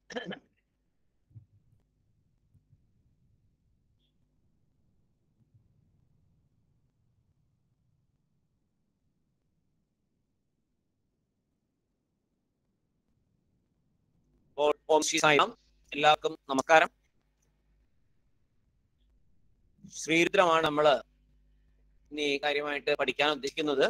ഓ- ഓം ശ്രീ സായിറാം എല്ലാവർക്കും നമസ്കാരം ശ്രീരുദ്രമാണ് നമ്മൾ ഇനി കാര്യമായിട്ട് പഠിക്കാൻ ഉദ്ദേശിക്കുന്നത്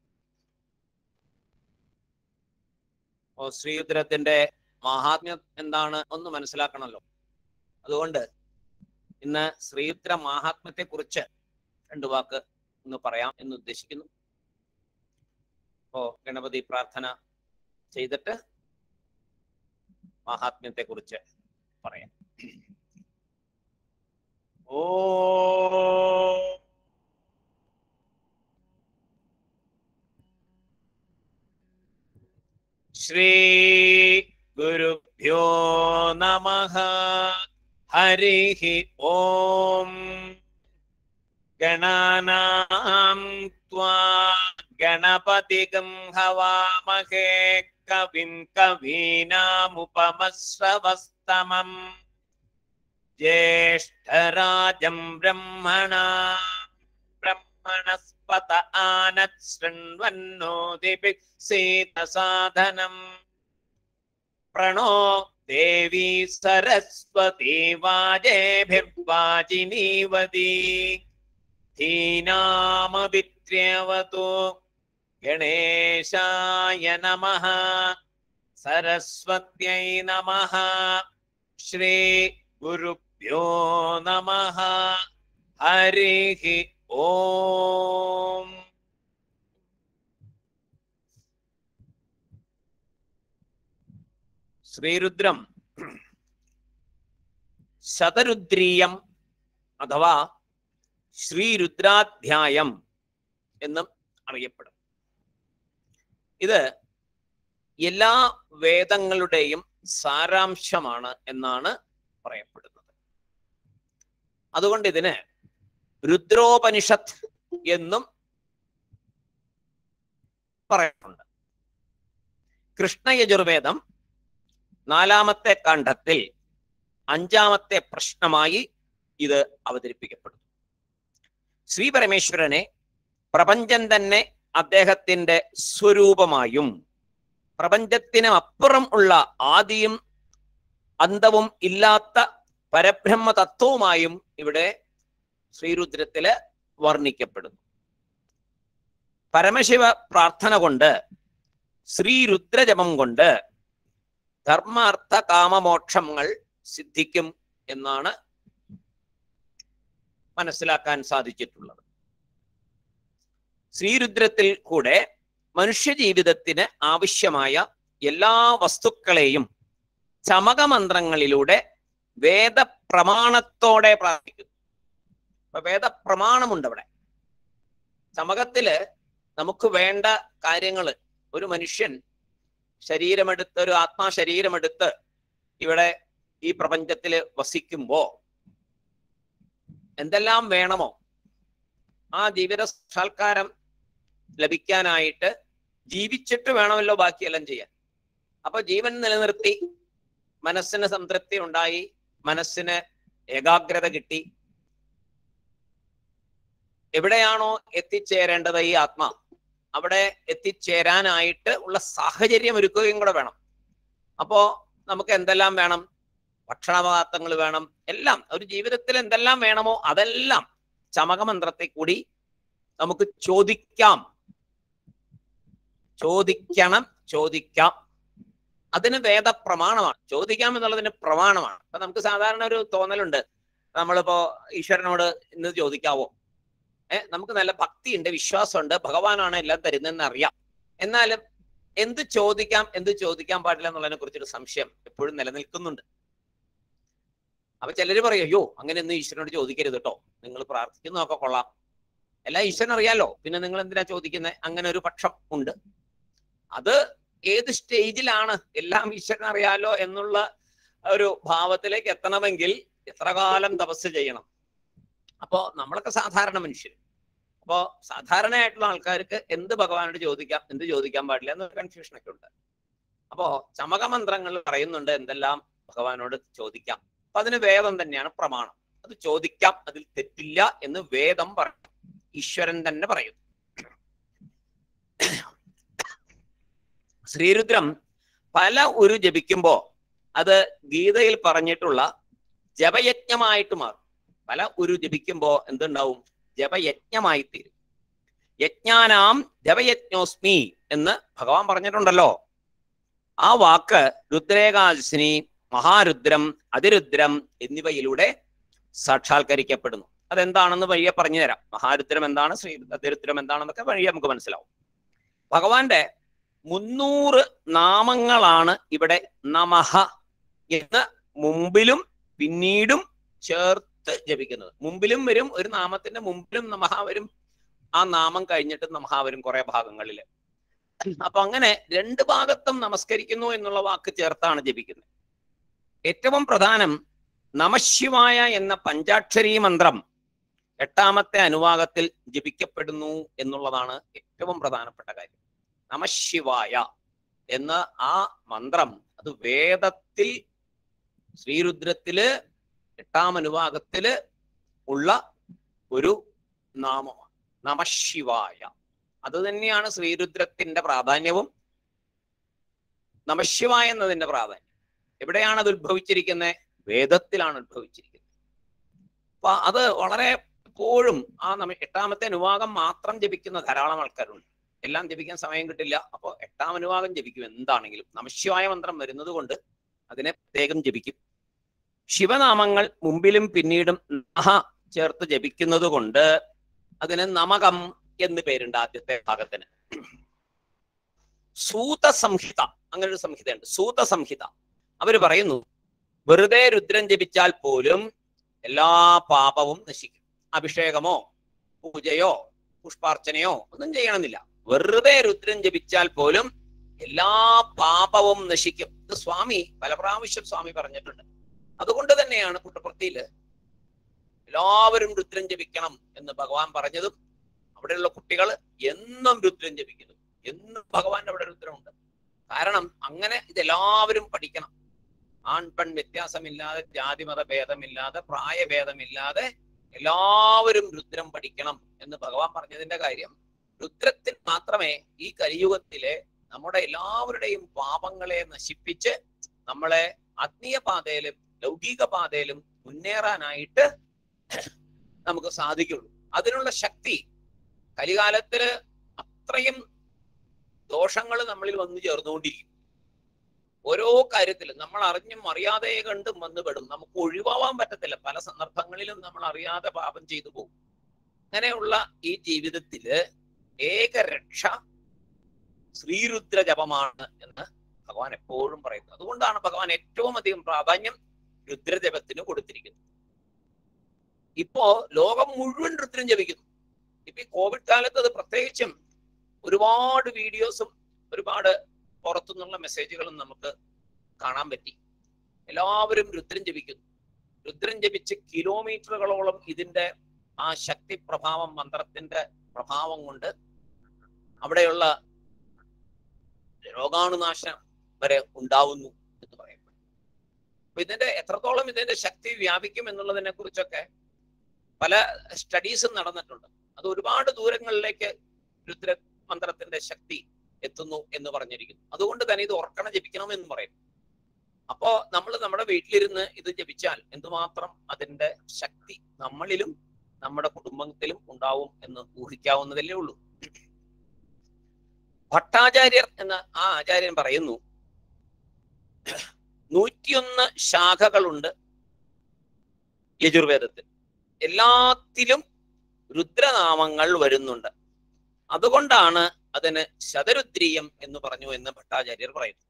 ഓ ശ്രീരുദ്രത്തിന്റെ മഹാത്മ്യം എന്താണ് ഒന്ന് മനസ്സിലാക്കണമല്ലോ അതുകൊണ്ട് ഇന്ന് ശ്രീരുദ്ര മഹാത്മ്യത്തെ കുറിച്ച് രണ്ടു വാക്ക് ഒന്ന് പറയാം എന്ന് ഉദ്ദേശിക്കുന്നു അപ്പോ ഗണപതി പ്രാർത്ഥന ചെയ്തിട്ട് മഹാത്മ്യത്തെ കുറിച്ച് പറയാം ഓ ശ്രീ ഗുരുഭ്യോ നമ ഹരി ഓം ഗണാനാം ത്വാ ഗണപതിഗം ഹവാമഹേ കവിം കവീനാമുപമശ്രവസ്തമം ജ്യേഷ്ഠരാജം ബ്രഹ്മണാ ബ്രഹ്മണസ്പത ആനത് ശൃണ്വന്നോദിപി സീതസാധനം പ്രണോ ദേവി സരസ്വതി വാജേഭിർവാജിനീവതി ധീനാമഭിത്ര്യവതു ഗണേശായ നമഃ സരസ്വത്यै നമഃ ശ്രീ ഗുരുഭ്യോ നമഃ ഹരി ഓം ശ്രീരുദ്രം ശതരുദ്രീയം അഥവാ ശ്രീരുദ്രാധ്യായം എന്നും അറിയപ്പെടും ഇത് എല്ലാ വേദങ്ങളുടെയും സാരാംശമാണ് എന്നാണ് പറയപ്പെടുന്നത് അതുകൊണ്ട് ഇതിന് രുദ്രോപനിഷത്ത് എന്നും പറയുന്നുണ്ട് കൃഷ്ണയജുർവേദം നാലാമത്തെ കണ്ഠത്തിൽ അഞ്ചാമത്തെ പ്രശ്നമായി ഇത് അവതരിപ്പിക്കപ്പെടുന്നു ശ്രീ പരമേശ്വരനെ പ്രപഞ്ചം തന്നെ അദ്ദേഹത്തിന്റെ സ്വരൂപമായും പ്രപഞ്ചത്തിന് അപ്പുറം ഉള്ള ആദിയും അന്തവും ഇല്ലാത്ത പരബ്രഹ്മ തത്വവുമായും ഇവിടെ ശ്രീരുദ്രത്തില് വർണ്ണിക്കപ്പെടുന്നു പരമശിവ പ്രാർത്ഥന കൊണ്ട് ശ്രീരുദ്രജപം കൊണ്ട് ധർമാർത്ഥ കാമമോക്ഷങ്ങൾ സിദ്ധിക്കും എന്നാണ് മനസ്സിലാക്കാൻ സാധിച്ചിട്ടുള്ളത് ശ്രീരുദ്രത്തിൽ കൂടെ മനുഷ്യ ജീവിതത്തിന് ആവശ്യമായ എല്ലാ വസ്തുക്കളെയും ചമകമന്ത്രങ്ങളിലൂടെ വേദപ്രമാണത്തോടെ പ്രാർത്ഥിക്കുന്നു അപ്പൊ വേദപ്രമാണമുണ്ട് അവിടെ ചമകത്തില് നമുക്ക് വേണ്ട കാര്യങ്ങള് ഒരു മനുഷ്യൻ ശരീരമെടുത്ത് ഒരു ആത്മാ ശരീരമെടുത്ത് ഇവിടെ ഈ പ്രപഞ്ചത്തിൽ വസിക്കുമ്പോ എന്തെല്ലാം വേണമോ ആ ജീവിത സാക്ഷാത്കാരം ലഭിക്കാനായിട്ട് ജീവിച്ചിട്ട് വേണമല്ലോ ബാക്കിയെല്ലാം ചെയ്യാൻ അപ്പൊ ജീവൻ നിലനിർത്തി മനസ്സിന് സംതൃപ്തി ഉണ്ടായി മനസ്സിന് ഏകാഗ്രത കിട്ടി എവിടെയാണോ എത്തിച്ചേരേണ്ടത് ഈ ആത്മാ അവിടെ എത്തിച്ചേരാനായിട്ട് ഉള്ള സാഹചര്യം ഒരുക്കുകയും കൂടെ വേണം അപ്പോ നമുക്ക് എന്തെല്ലാം വേണം ഭക്ഷണപദാർത്ഥങ്ങൾ വേണം എല്ലാം ഒരു ജീവിതത്തിൽ എന്തെല്ലാം വേണമോ അതെല്ലാം ചമകമന്ത്രത്തെ കൂടി നമുക്ക് ചോദിക്കാം ചോദിക്കണം ചോദിക്കാം അതിന് വേദപ്രമാണമാണ് ചോദിക്കാം എന്നുള്ളതിന് പ്രമാണമാണ് അപ്പൊ നമുക്ക് സാധാരണ ഒരു തോന്നലുണ്ട് നമ്മളിപ്പോ ഈശ്വരനോട് ഇന്ന് ചോദിക്കാവോ ഏഹ് നമുക്ക് നല്ല ഭക്തിയുണ്ട് വിശ്വാസമുണ്ട് ഭഗവാനാണ് എല്ലാം തരുന്നതെന്ന് അറിയാം എന്നാലും എന്ത് ചോദിക്കാം എന്ത് ചോദിക്കാൻ പാടില്ല എന്നുള്ളതിനെ കുറിച്ചൊരു സംശയം എപ്പോഴും നിലനിൽക്കുന്നുണ്ട് അപ്പൊ ചിലര് പറയും അയ്യോ അങ്ങനെ ഒന്നും ഈശ്വരനോട് ചോദിക്കരുത് കേട്ടോ നിങ്ങൾ പ്രാർത്ഥിക്കുന്നതൊക്കെ കൊള്ളാം എല്ലാം ഈശ്വരൻ അറിയാലോ പിന്നെ നിങ്ങൾ എന്തിനാ ചോദിക്കുന്നത് അങ്ങനെ ഒരു പക്ഷം ഉണ്ട് അത് ഏത് സ്റ്റേജിലാണ് എല്ലാം ഈശ്വരൻ അറിയാലോ എന്നുള്ള ഒരു ഭാവത്തിലേക്ക് എത്തണമെങ്കിൽ എത്ര കാലം തപസ് ചെയ്യണം അപ്പോ നമ്മളൊക്കെ സാധാരണ മനുഷ്യർ അപ്പോ സാധാരണയായിട്ടുള്ള ആൾക്കാർക്ക് എന്ത് ഭഗവാനോട് ചോദിക്കാം എന്ത് ചോദിക്കാൻ പാടില്ല എന്നൊരു കൺഫ്യൂഷൻ ഒക്കെ ഉണ്ട് അപ്പോ ചമകമന്ത്രങ്ങൾ പറയുന്നുണ്ട് എന്തെല്ലാം ഭഗവാനോട് ചോദിക്കാം അപ്പൊ അതിന് വേദം തന്നെയാണ് പ്രമാണം അത് ചോദിക്കാം അതിൽ തെറ്റില്ല എന്ന് വേദം പറയും ഈശ്വരൻ തന്നെ പറയുന്നു ശ്രീരുദ്രം പല ഉരു ജപിക്കുമ്പോ അത് ഗീതയിൽ പറഞ്ഞിട്ടുള്ള ജപയജ്ഞമായിട്ട് മാറും പല ഉരു ജപിക്കുമ്പോ എന്തുണ്ടാവും ജപയജ്ഞമായി തീരും യജ്ഞാനാം ജപയജ്ഞോസ്മി എന്ന് ഭഗവാൻ പറഞ്ഞിട്ടുണ്ടല്ലോ ആ വാക്ക് രുദ്രേകാദശിനി മഹാരുദ്രം അതിരുദ്രം എന്നിവയിലൂടെ സാക്ഷാത്കരിക്കപ്പെടുന്നു അതെന്താണെന്ന് വഴിയെ പറഞ്ഞു തരാം മഹാരുദ്രം എന്താണ് ശ്രീ അതിരുദ്രം എന്താണെന്നൊക്കെ വഴിയെ നമുക്ക് മനസ്സിലാവും ഭഗവാന്റെ മുന്നൂറ് നാമങ്ങളാണ് ഇവിടെ നമഹ എന്ന് മുമ്പിലും പിന്നീടും ചേർത്ത് ജപിക്കുന്നത് മുമ്പിലും വരും ഒരു നാമത്തിന്റെ മുമ്പിലും നമഹ വരും ആ നാമം കഴിഞ്ഞിട്ട് നമഹ വരും കുറെ ഭാഗങ്ങളില് അപ്പൊ അങ്ങനെ രണ്ട് ഭാഗത്തും നമസ്കരിക്കുന്നു എന്നുള്ള വാക്ക് ചേർത്താണ് ജപിക്കുന്നത് ഏറ്റവും പ്രധാനം നമശിവായ എന്ന പഞ്ചാക്ഷരി മന്ത്രം എട്ടാമത്തെ അനുവാകത്തിൽ ജപിക്കപ്പെടുന്നു എന്നുള്ളതാണ് ഏറ്റവും പ്രധാനപ്പെട്ട കാര്യം നമശിവായ എന്ന ആ മന്ത്രം അത് വേദത്തിൽ ശ്രീരുദ്രത്തില് എട്ടാം അനുവാകത്തില് ഉള്ള ഒരു നാമമാണ് നമശിവായ അത് തന്നെയാണ് ശ്രീരുദ്രത്തിന്റെ പ്രാധാന്യവും നമശിവായ എന്നതിന്റെ പ്രാധാന്യം എവിടെയാണ് അത് ഉത്ഭവിച്ചിരിക്കുന്നത് വേദത്തിലാണ് ഉത്ഭവിച്ചിരിക്കുന്നത് അപ്പൊ അത് വളരെ എപ്പോഴും ആ നമ്മ എട്ടാമത്തെ അനുവാകം മാത്രം ജപിക്കുന്ന ധാരാളം ആൾക്കാരുണ്ട് എല്ലാം ജപിക്കാൻ സമയം കിട്ടില്ല അപ്പോൾ എട്ടാം അനുവാകം ജപിക്കും എന്താണെങ്കിലും നമശിവായ മന്ത്രം വരുന്നത് കൊണ്ട് അതിനെ പ്രത്യേകം ജപിക്കും ശിവനാമങ്ങൾ മുമ്പിലും പിന്നീടും നഹ ചേർത്ത് ജപിക്കുന്നത് കൊണ്ട് അതിന് നമകം എന്ന് പേരുണ്ട് ആദ്യത്തെ ഭാഗത്തിന് സൂത സംഹിത അങ്ങനെ ഒരു സംഹിതയുണ്ട് സൂത സംഹിത അവര് പറയുന്നു വെറുതെ രുദ്രൻ ജപിച്ചാൽ പോലും എല്ലാ പാപവും നശിക്കും അഭിഷേകമോ പൂജയോ പുഷ്പാർച്ചനയോ ഒന്നും ചെയ്യണമെന്നില്ല വെറുതെ രുദ്രൻ ജപിച്ചാൽ പോലും എല്ലാ പാപവും നശിക്കും ഇത് സ്വാമി പല പ്രാവശ്യം സ്വാമി പറഞ്ഞിട്ടുണ്ട് അതുകൊണ്ട് തന്നെയാണ് പുട്ടപ്പുറത്തിയില് എല്ലാവരും രുദ്രൻ ജപിക്കണം എന്ന് ഭഗവാൻ പറഞ്ഞതും അവിടെയുള്ള കുട്ടികൾ എന്നും രുദ്രൻ ജപിക്കുന്നു എന്നും ഭഗവാന്റെ അവിടെ രുദ്രമുണ്ട് കാരണം അങ്ങനെ ഇതെല്ലാവരും പഠിക്കണം ആൺ പെൺ വ്യത്യാസമില്ലാതെ ജാതിമത ഭേദമില്ലാതെ പ്രായഭേദമില്ലാതെ എല്ലാവരും രുദ്രം പഠിക്കണം എന്ന് ഭഗവാൻ പറഞ്ഞതിന്റെ കാര്യം രുദ്രത്തിൽ മാത്രമേ ഈ കലിയുഗത്തിലെ നമ്മുടെ എല്ലാവരുടെയും പാപങ്ങളെ നശിപ്പിച്ച് നമ്മളെ ആത്മീയ പാതയിലും ലൗകിക പാതയിലും മുന്നേറാനായിട്ട് നമുക്ക് സാധിക്കുള്ളൂ അതിനുള്ള ശക്തി കലികാലത്തില് അത്രയും ദോഷങ്ങൾ നമ്മളിൽ വന്നു ചേർന്നുകൊണ്ടിരിക്കും ഓരോ കാര്യത്തിലും നമ്മൾ അറിഞ്ഞും അറിയാതെ കണ്ടും വന്നു പെടും നമുക്ക് ഒഴിവാവാൻ പറ്റത്തില്ല പല സന്ദർഭങ്ങളിലും നമ്മൾ അറിയാതെ പാപം ചെയ്തു പോകും അങ്ങനെയുള്ള ഈ ജീവിതത്തില് ഏകരക്ഷ ശ്രീരുദ്ര ജപമാണ് എന്ന് ഭഗവാൻ എപ്പോഴും പറയുന്നത് അതുകൊണ്ടാണ് ഭഗവാൻ ഏറ്റവും അധികം പ്രാധാന്യം രുദ്രജപത്തിന് കൊടുത്തിരിക്കുന്നത് ഇപ്പോ ലോകം മുഴുവൻ രുദ്രം ജപിക്കുന്നു ഇപ്പൊ ഈ കോവിഡ് കാലത്ത് അത് പ്രത്യേകിച്ചും ഒരുപാട് വീഡിയോസും ഒരുപാട് പുറത്തുനിന്നുള്ള മെസ്സേജുകളും നമുക്ക് കാണാൻ പറ്റി എല്ലാവരും രുദ്രം ജപിക്കുന്നു രുദ്രം ജപിച്ച് കിലോമീറ്ററുകളോളം ഇതിന്റെ ആ ശക്തി പ്രഭാവം മന്ത്രത്തിന്റെ പ്രഭാവം കൊണ്ട് അവിടെയുള്ള രോഗാണുനാശം വരെ ഉണ്ടാവുന്നു എന്ന് പറയപ്പെടും അപ്പൊ ഇതിന്റെ എത്രത്തോളം ഇതിന്റെ ശക്തി വ്യാപിക്കും എന്നുള്ളതിനെ കുറിച്ചൊക്കെ പല സ്റ്റഡീസും നടന്നിട്ടുണ്ട് അത് ഒരുപാട് ദൂരങ്ങളിലേക്ക് രുദ്ര മന്ത്രത്തിന്റെ ശക്തി എത്തുന്നു എന്ന് പറഞ്ഞിരിക്കുന്നു അതുകൊണ്ട് തന്നെ ഇത് ഉറക്കണ ജപിക്കണം എന്ന് പറയും അപ്പോ നമ്മൾ നമ്മുടെ വീട്ടിലിരുന്ന് ഇത് ജപിച്ചാൽ എന്തുമാത്രം അതിന്റെ ശക്തി നമ്മളിലും നമ്മുടെ കുടുംബത്തിലും ഉണ്ടാവും എന്ന് ഊഹിക്കാവുന്നതല്ലേ ഉള്ളൂ ഭട്ടാചാര്യർ എന്ന ആ ആചാര്യൻ പറയുന്നു നൂറ്റിയൊന്ന് ശാഖകളുണ്ട് യജുർവേദത്തിൽ എല്ലാത്തിലും രുദ്രനാമങ്ങൾ വരുന്നുണ്ട് അതുകൊണ്ടാണ് അതിന് ശതരുദ്രീയം എന്ന് പറഞ്ഞു എന്ന് ഭട്ടാചാര്യർ പറയുന്നു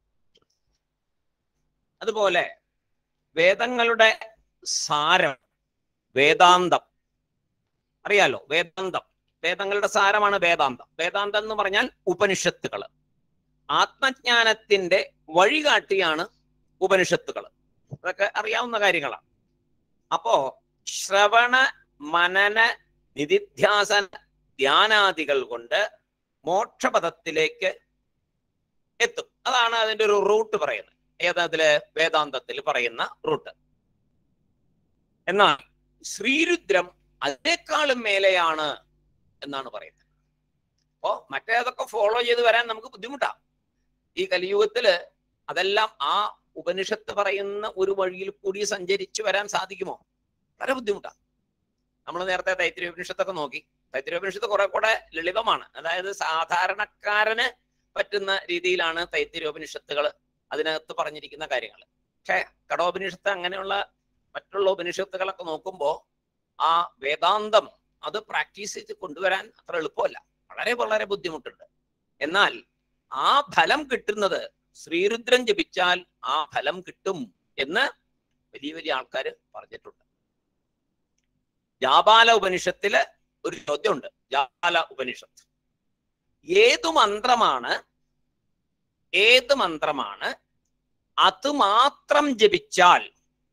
അതുപോലെ വേദങ്ങളുടെ സാരം വേദാന്തം അറിയാലോ വേദാന്തം വേദങ്ങളുടെ സാരമാണ് വേദാന്തം വേദാന്തം എന്ന് പറഞ്ഞാൽ ഉപനിഷത്തുകൾ ആത്മജ്ഞാനത്തിന്റെ വഴികാട്ടിയാണ് ഉപനിഷത്തുകൾ അതൊക്കെ അറിയാവുന്ന കാര്യങ്ങളാണ് അപ്പോ ശ്രവണ മനന നിധിധ്യാസന ധ്യാനാദികൾ കൊണ്ട് മോക്ഷപദത്തിലേക്ക് എത്തും അതാണ് അതിന്റെ ഒരു റൂട്ട് പറയുന്നത് ഏതതില് വേദാന്തത്തിൽ പറയുന്ന റൂട്ട് എന്നാൽ ശ്രീരുദ്രം അതിനേക്കാളും മേലെയാണ് എന്നാണ് പറയുന്നത് അപ്പോ മറ്റേതൊക്കെ ഫോളോ ചെയ്ത് വരാൻ നമുക്ക് ബുദ്ധിമുട്ടാ ഈ കലിയുഗത്തില് അതെല്ലാം ആ ഉപനിഷത്ത് പറയുന്ന ഒരു വഴിയിൽ കൂടി സഞ്ചരിച്ചു വരാൻ സാധിക്കുമോ വളരെ ബുദ്ധിമുട്ടാ നമ്മൾ നേരത്തെ തൈത്തിരി ഉപനിഷത്തൊക്കെ നോക്കി തൈത്തിരി ഉപനിഷത്ത് കുറെ കൂടെ ലളിതമാണ് അതായത് സാധാരണക്കാരന് പറ്റുന്ന രീതിയിലാണ് തൈത്തിരി ഉപനിഷത്തുകൾ അതിനകത്ത് പറഞ്ഞിരിക്കുന്ന കാര്യങ്ങൾ പക്ഷെ കടോപനിഷത്ത് അങ്ങനെയുള്ള മറ്റുള്ള ഉപനിഷത്തുകളൊക്കെ നോക്കുമ്പോൾ ആ വേദാന്തം അത് പ്രാക്ടീസ് ചെയ്ത് കൊണ്ടുവരാൻ അത്ര എളുപ്പമല്ല വളരെ വളരെ ബുദ്ധിമുട്ടുണ്ട് എന്നാൽ ആ ഫലം കിട്ടുന്നത് ശ്രീരുദ്രൻ ജപിച്ചാൽ ആ ഫലം കിട്ടും എന്ന് വലിയ വലിയ ആൾക്കാർ പറഞ്ഞിട്ടുണ്ട് ജാപാല ഉപനിഷത്തില് ഒരു ചോദ്യമുണ്ട് ജാപാല ഉപനിഷത്ത് ഏതു മന്ത്രമാണ് ഏത് മന്ത്രമാണ് അത് മാത്രം ജപിച്ചാൽ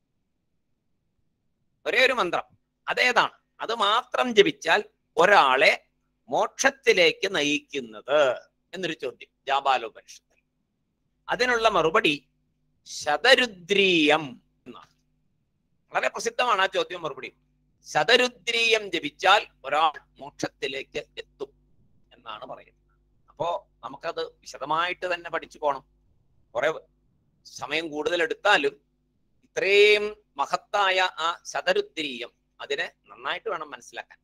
ഒരേ ഒരു മന്ത്രം അതേതാണ് അത് മാത്രം ജപിച്ചാൽ ഒരാളെ മോക്ഷത്തിലേക്ക് നയിക്കുന്നത് എന്നൊരു ചോദ്യം ജാപാലോപനിഷത്തിൽ അതിനുള്ള മറുപടി ശതരുദ്രീയം എന്നാണ് വളരെ പ്രസിദ്ധമാണ് ആ ചോദ്യം മറുപടി ശതരുദ്രീയം ജപിച്ചാൽ ഒരാൾ മോക്ഷത്തിലേക്ക് എത്തും എന്നാണ് പറയുന്നത് അപ്പോ നമുക്കത് വിശദമായിട്ട് തന്നെ പഠിച്ചു പോകണം കുറെ സമയം കൂടുതൽ എടുത്താലും ഇത്രയും മഹത്തായ ആ ശതരുദ്രീയം അതിനെ നന്നായിട്ട് വേണം മനസ്സിലാക്കാൻ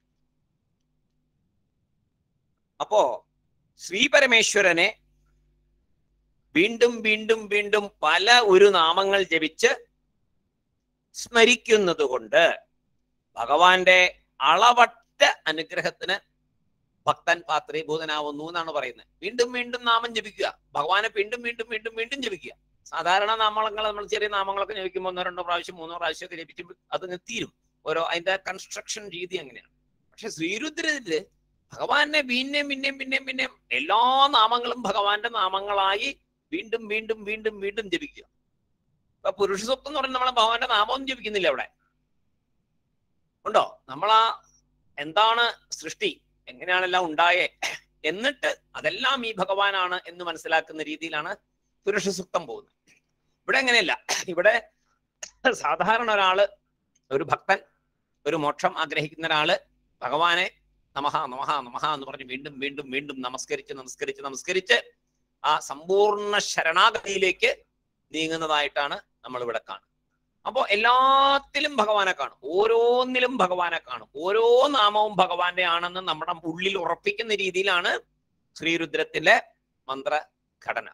അപ്പോ ശ്രീപരമേശ്വരനെ വീണ്ടും വീണ്ടും വീണ്ടും പല ഒരു നാമങ്ങൾ ജപിച്ച് സ്മരിക്കുന്നത് കൊണ്ട് ഭഗവാന്റെ അളവറ്റ അനുഗ്രഹത്തിന് ഭക്തൻ പാത്രീഭൂതനാവുന്നു എന്നാണ് പറയുന്നത് വീണ്ടും വീണ്ടും നാമം ജപിക്കുക ഭഗവാനെ വീണ്ടും വീണ്ടും വീണ്ടും വീണ്ടും ജപിക്കുക സാധാരണ നാമങ്ങൾ നമ്മൾ ചെറിയ നാമങ്ങളൊക്കെ ജപിക്കുമ്പോൾ ഒന്നോ രണ്ടോ പ്രാവശ്യം മൂന്നോ പ്രാവശ്യം ഒക്കെ ജപിക്കുമ്പോൾ അത് തീരും ഓരോ അതിന്റെ കൺസ്ട്രക്ഷൻ രീതി അങ്ങനെയാണ് പക്ഷെ ശ്രീരുദ്രത്തില് ഭഗവാനെ പിന്നെയും പിന്നെയും പിന്നെയും പിന്നെയും എല്ലാ നാമങ്ങളും ഭഗവാന്റെ നാമങ്ങളായി വീണ്ടും വീണ്ടും വീണ്ടും വീണ്ടും ജപിക്കുക ഇപ്പൊ പുരുഷ സ്വപ്നം എന്ന് പറയുന്നത് നമ്മളെ ഭഗവാന്റെ നാമമൊന്നും ജപിക്കുന്നില്ല അവിടെ ഉണ്ടോ നമ്മളാ എന്താണ് സൃഷ്ടി എങ്ങനെയാണെല്ലാം ഉണ്ടായേ എന്നിട്ട് അതെല്ലാം ഈ ഭഗവാനാണ് എന്ന് മനസ്സിലാക്കുന്ന രീതിയിലാണ് പുരുഷ സൂക്തം പോകുന്നത് ഇവിടെ അങ്ങനെയല്ല ഇവിടെ സാധാരണ ഒരാള് ഒരു ഭക്തൻ ഒരു മോക്ഷം ആഗ്രഹിക്കുന്ന ഒരാള് ഭഗവാനെ നമഹ നമഹ നമഹ എന്ന് പറഞ്ഞ് വീണ്ടും വീണ്ടും വീണ്ടും നമസ്കരിച്ച് നമസ്കരിച്ച് നമസ്കരിച്ച് ആ സമ്പൂർണ്ണ ശരണാഗതിയിലേക്ക് നീങ്ങുന്നതായിട്ടാണ് നമ്മൾ ഇവിടെ കാണുന്നത് അപ്പോ എല്ലാത്തിലും ഭഗവാനെ കാണും ഓരോന്നിലും ഭഗവാനെ കാണും ഓരോ നാമവും ഭഗവാന്റെ ആണെന്ന് നമ്മുടെ ഉള്ളിൽ ഉറപ്പിക്കുന്ന രീതിയിലാണ് ശ്രീരുദ്രത്തിന്റെ മന്ത്രഘടന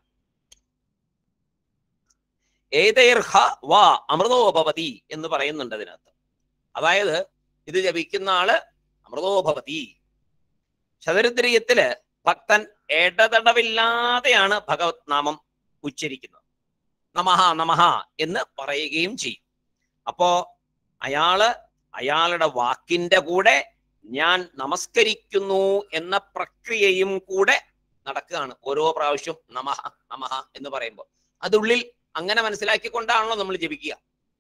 ഏതൈർഹ വാ അമൃതോഭവതി എന്ന് പറയുന്നുണ്ട് അതിനകത്ത് അതായത് ഇത് ജപിക്കുന്ന ആള് അമൃതോഭവതി ശതരുദ്രീയത്തില് ഭക്തൻ ഇടതടവില്ലാതെയാണ് ഭഗവത് നാമം ഉച്ചരിക്കുന്നത് നമഹ നമഹ എന്ന് പറയുകയും ചെയ്യും അപ്പോ അയാള് അയാളുടെ വാക്കിന്റെ കൂടെ ഞാൻ നമസ്കരിക്കുന്നു എന്ന പ്രക്രിയയും കൂടെ നടക്കുകയാണ് ഓരോ പ്രാവശ്യം നമഹ നമഹ എന്ന് പറയുമ്പോൾ അതുള്ളിൽ അങ്ങനെ മനസ്സിലാക്കിക്കൊണ്ടാണല്ലോ നമ്മൾ ജപിക്കുക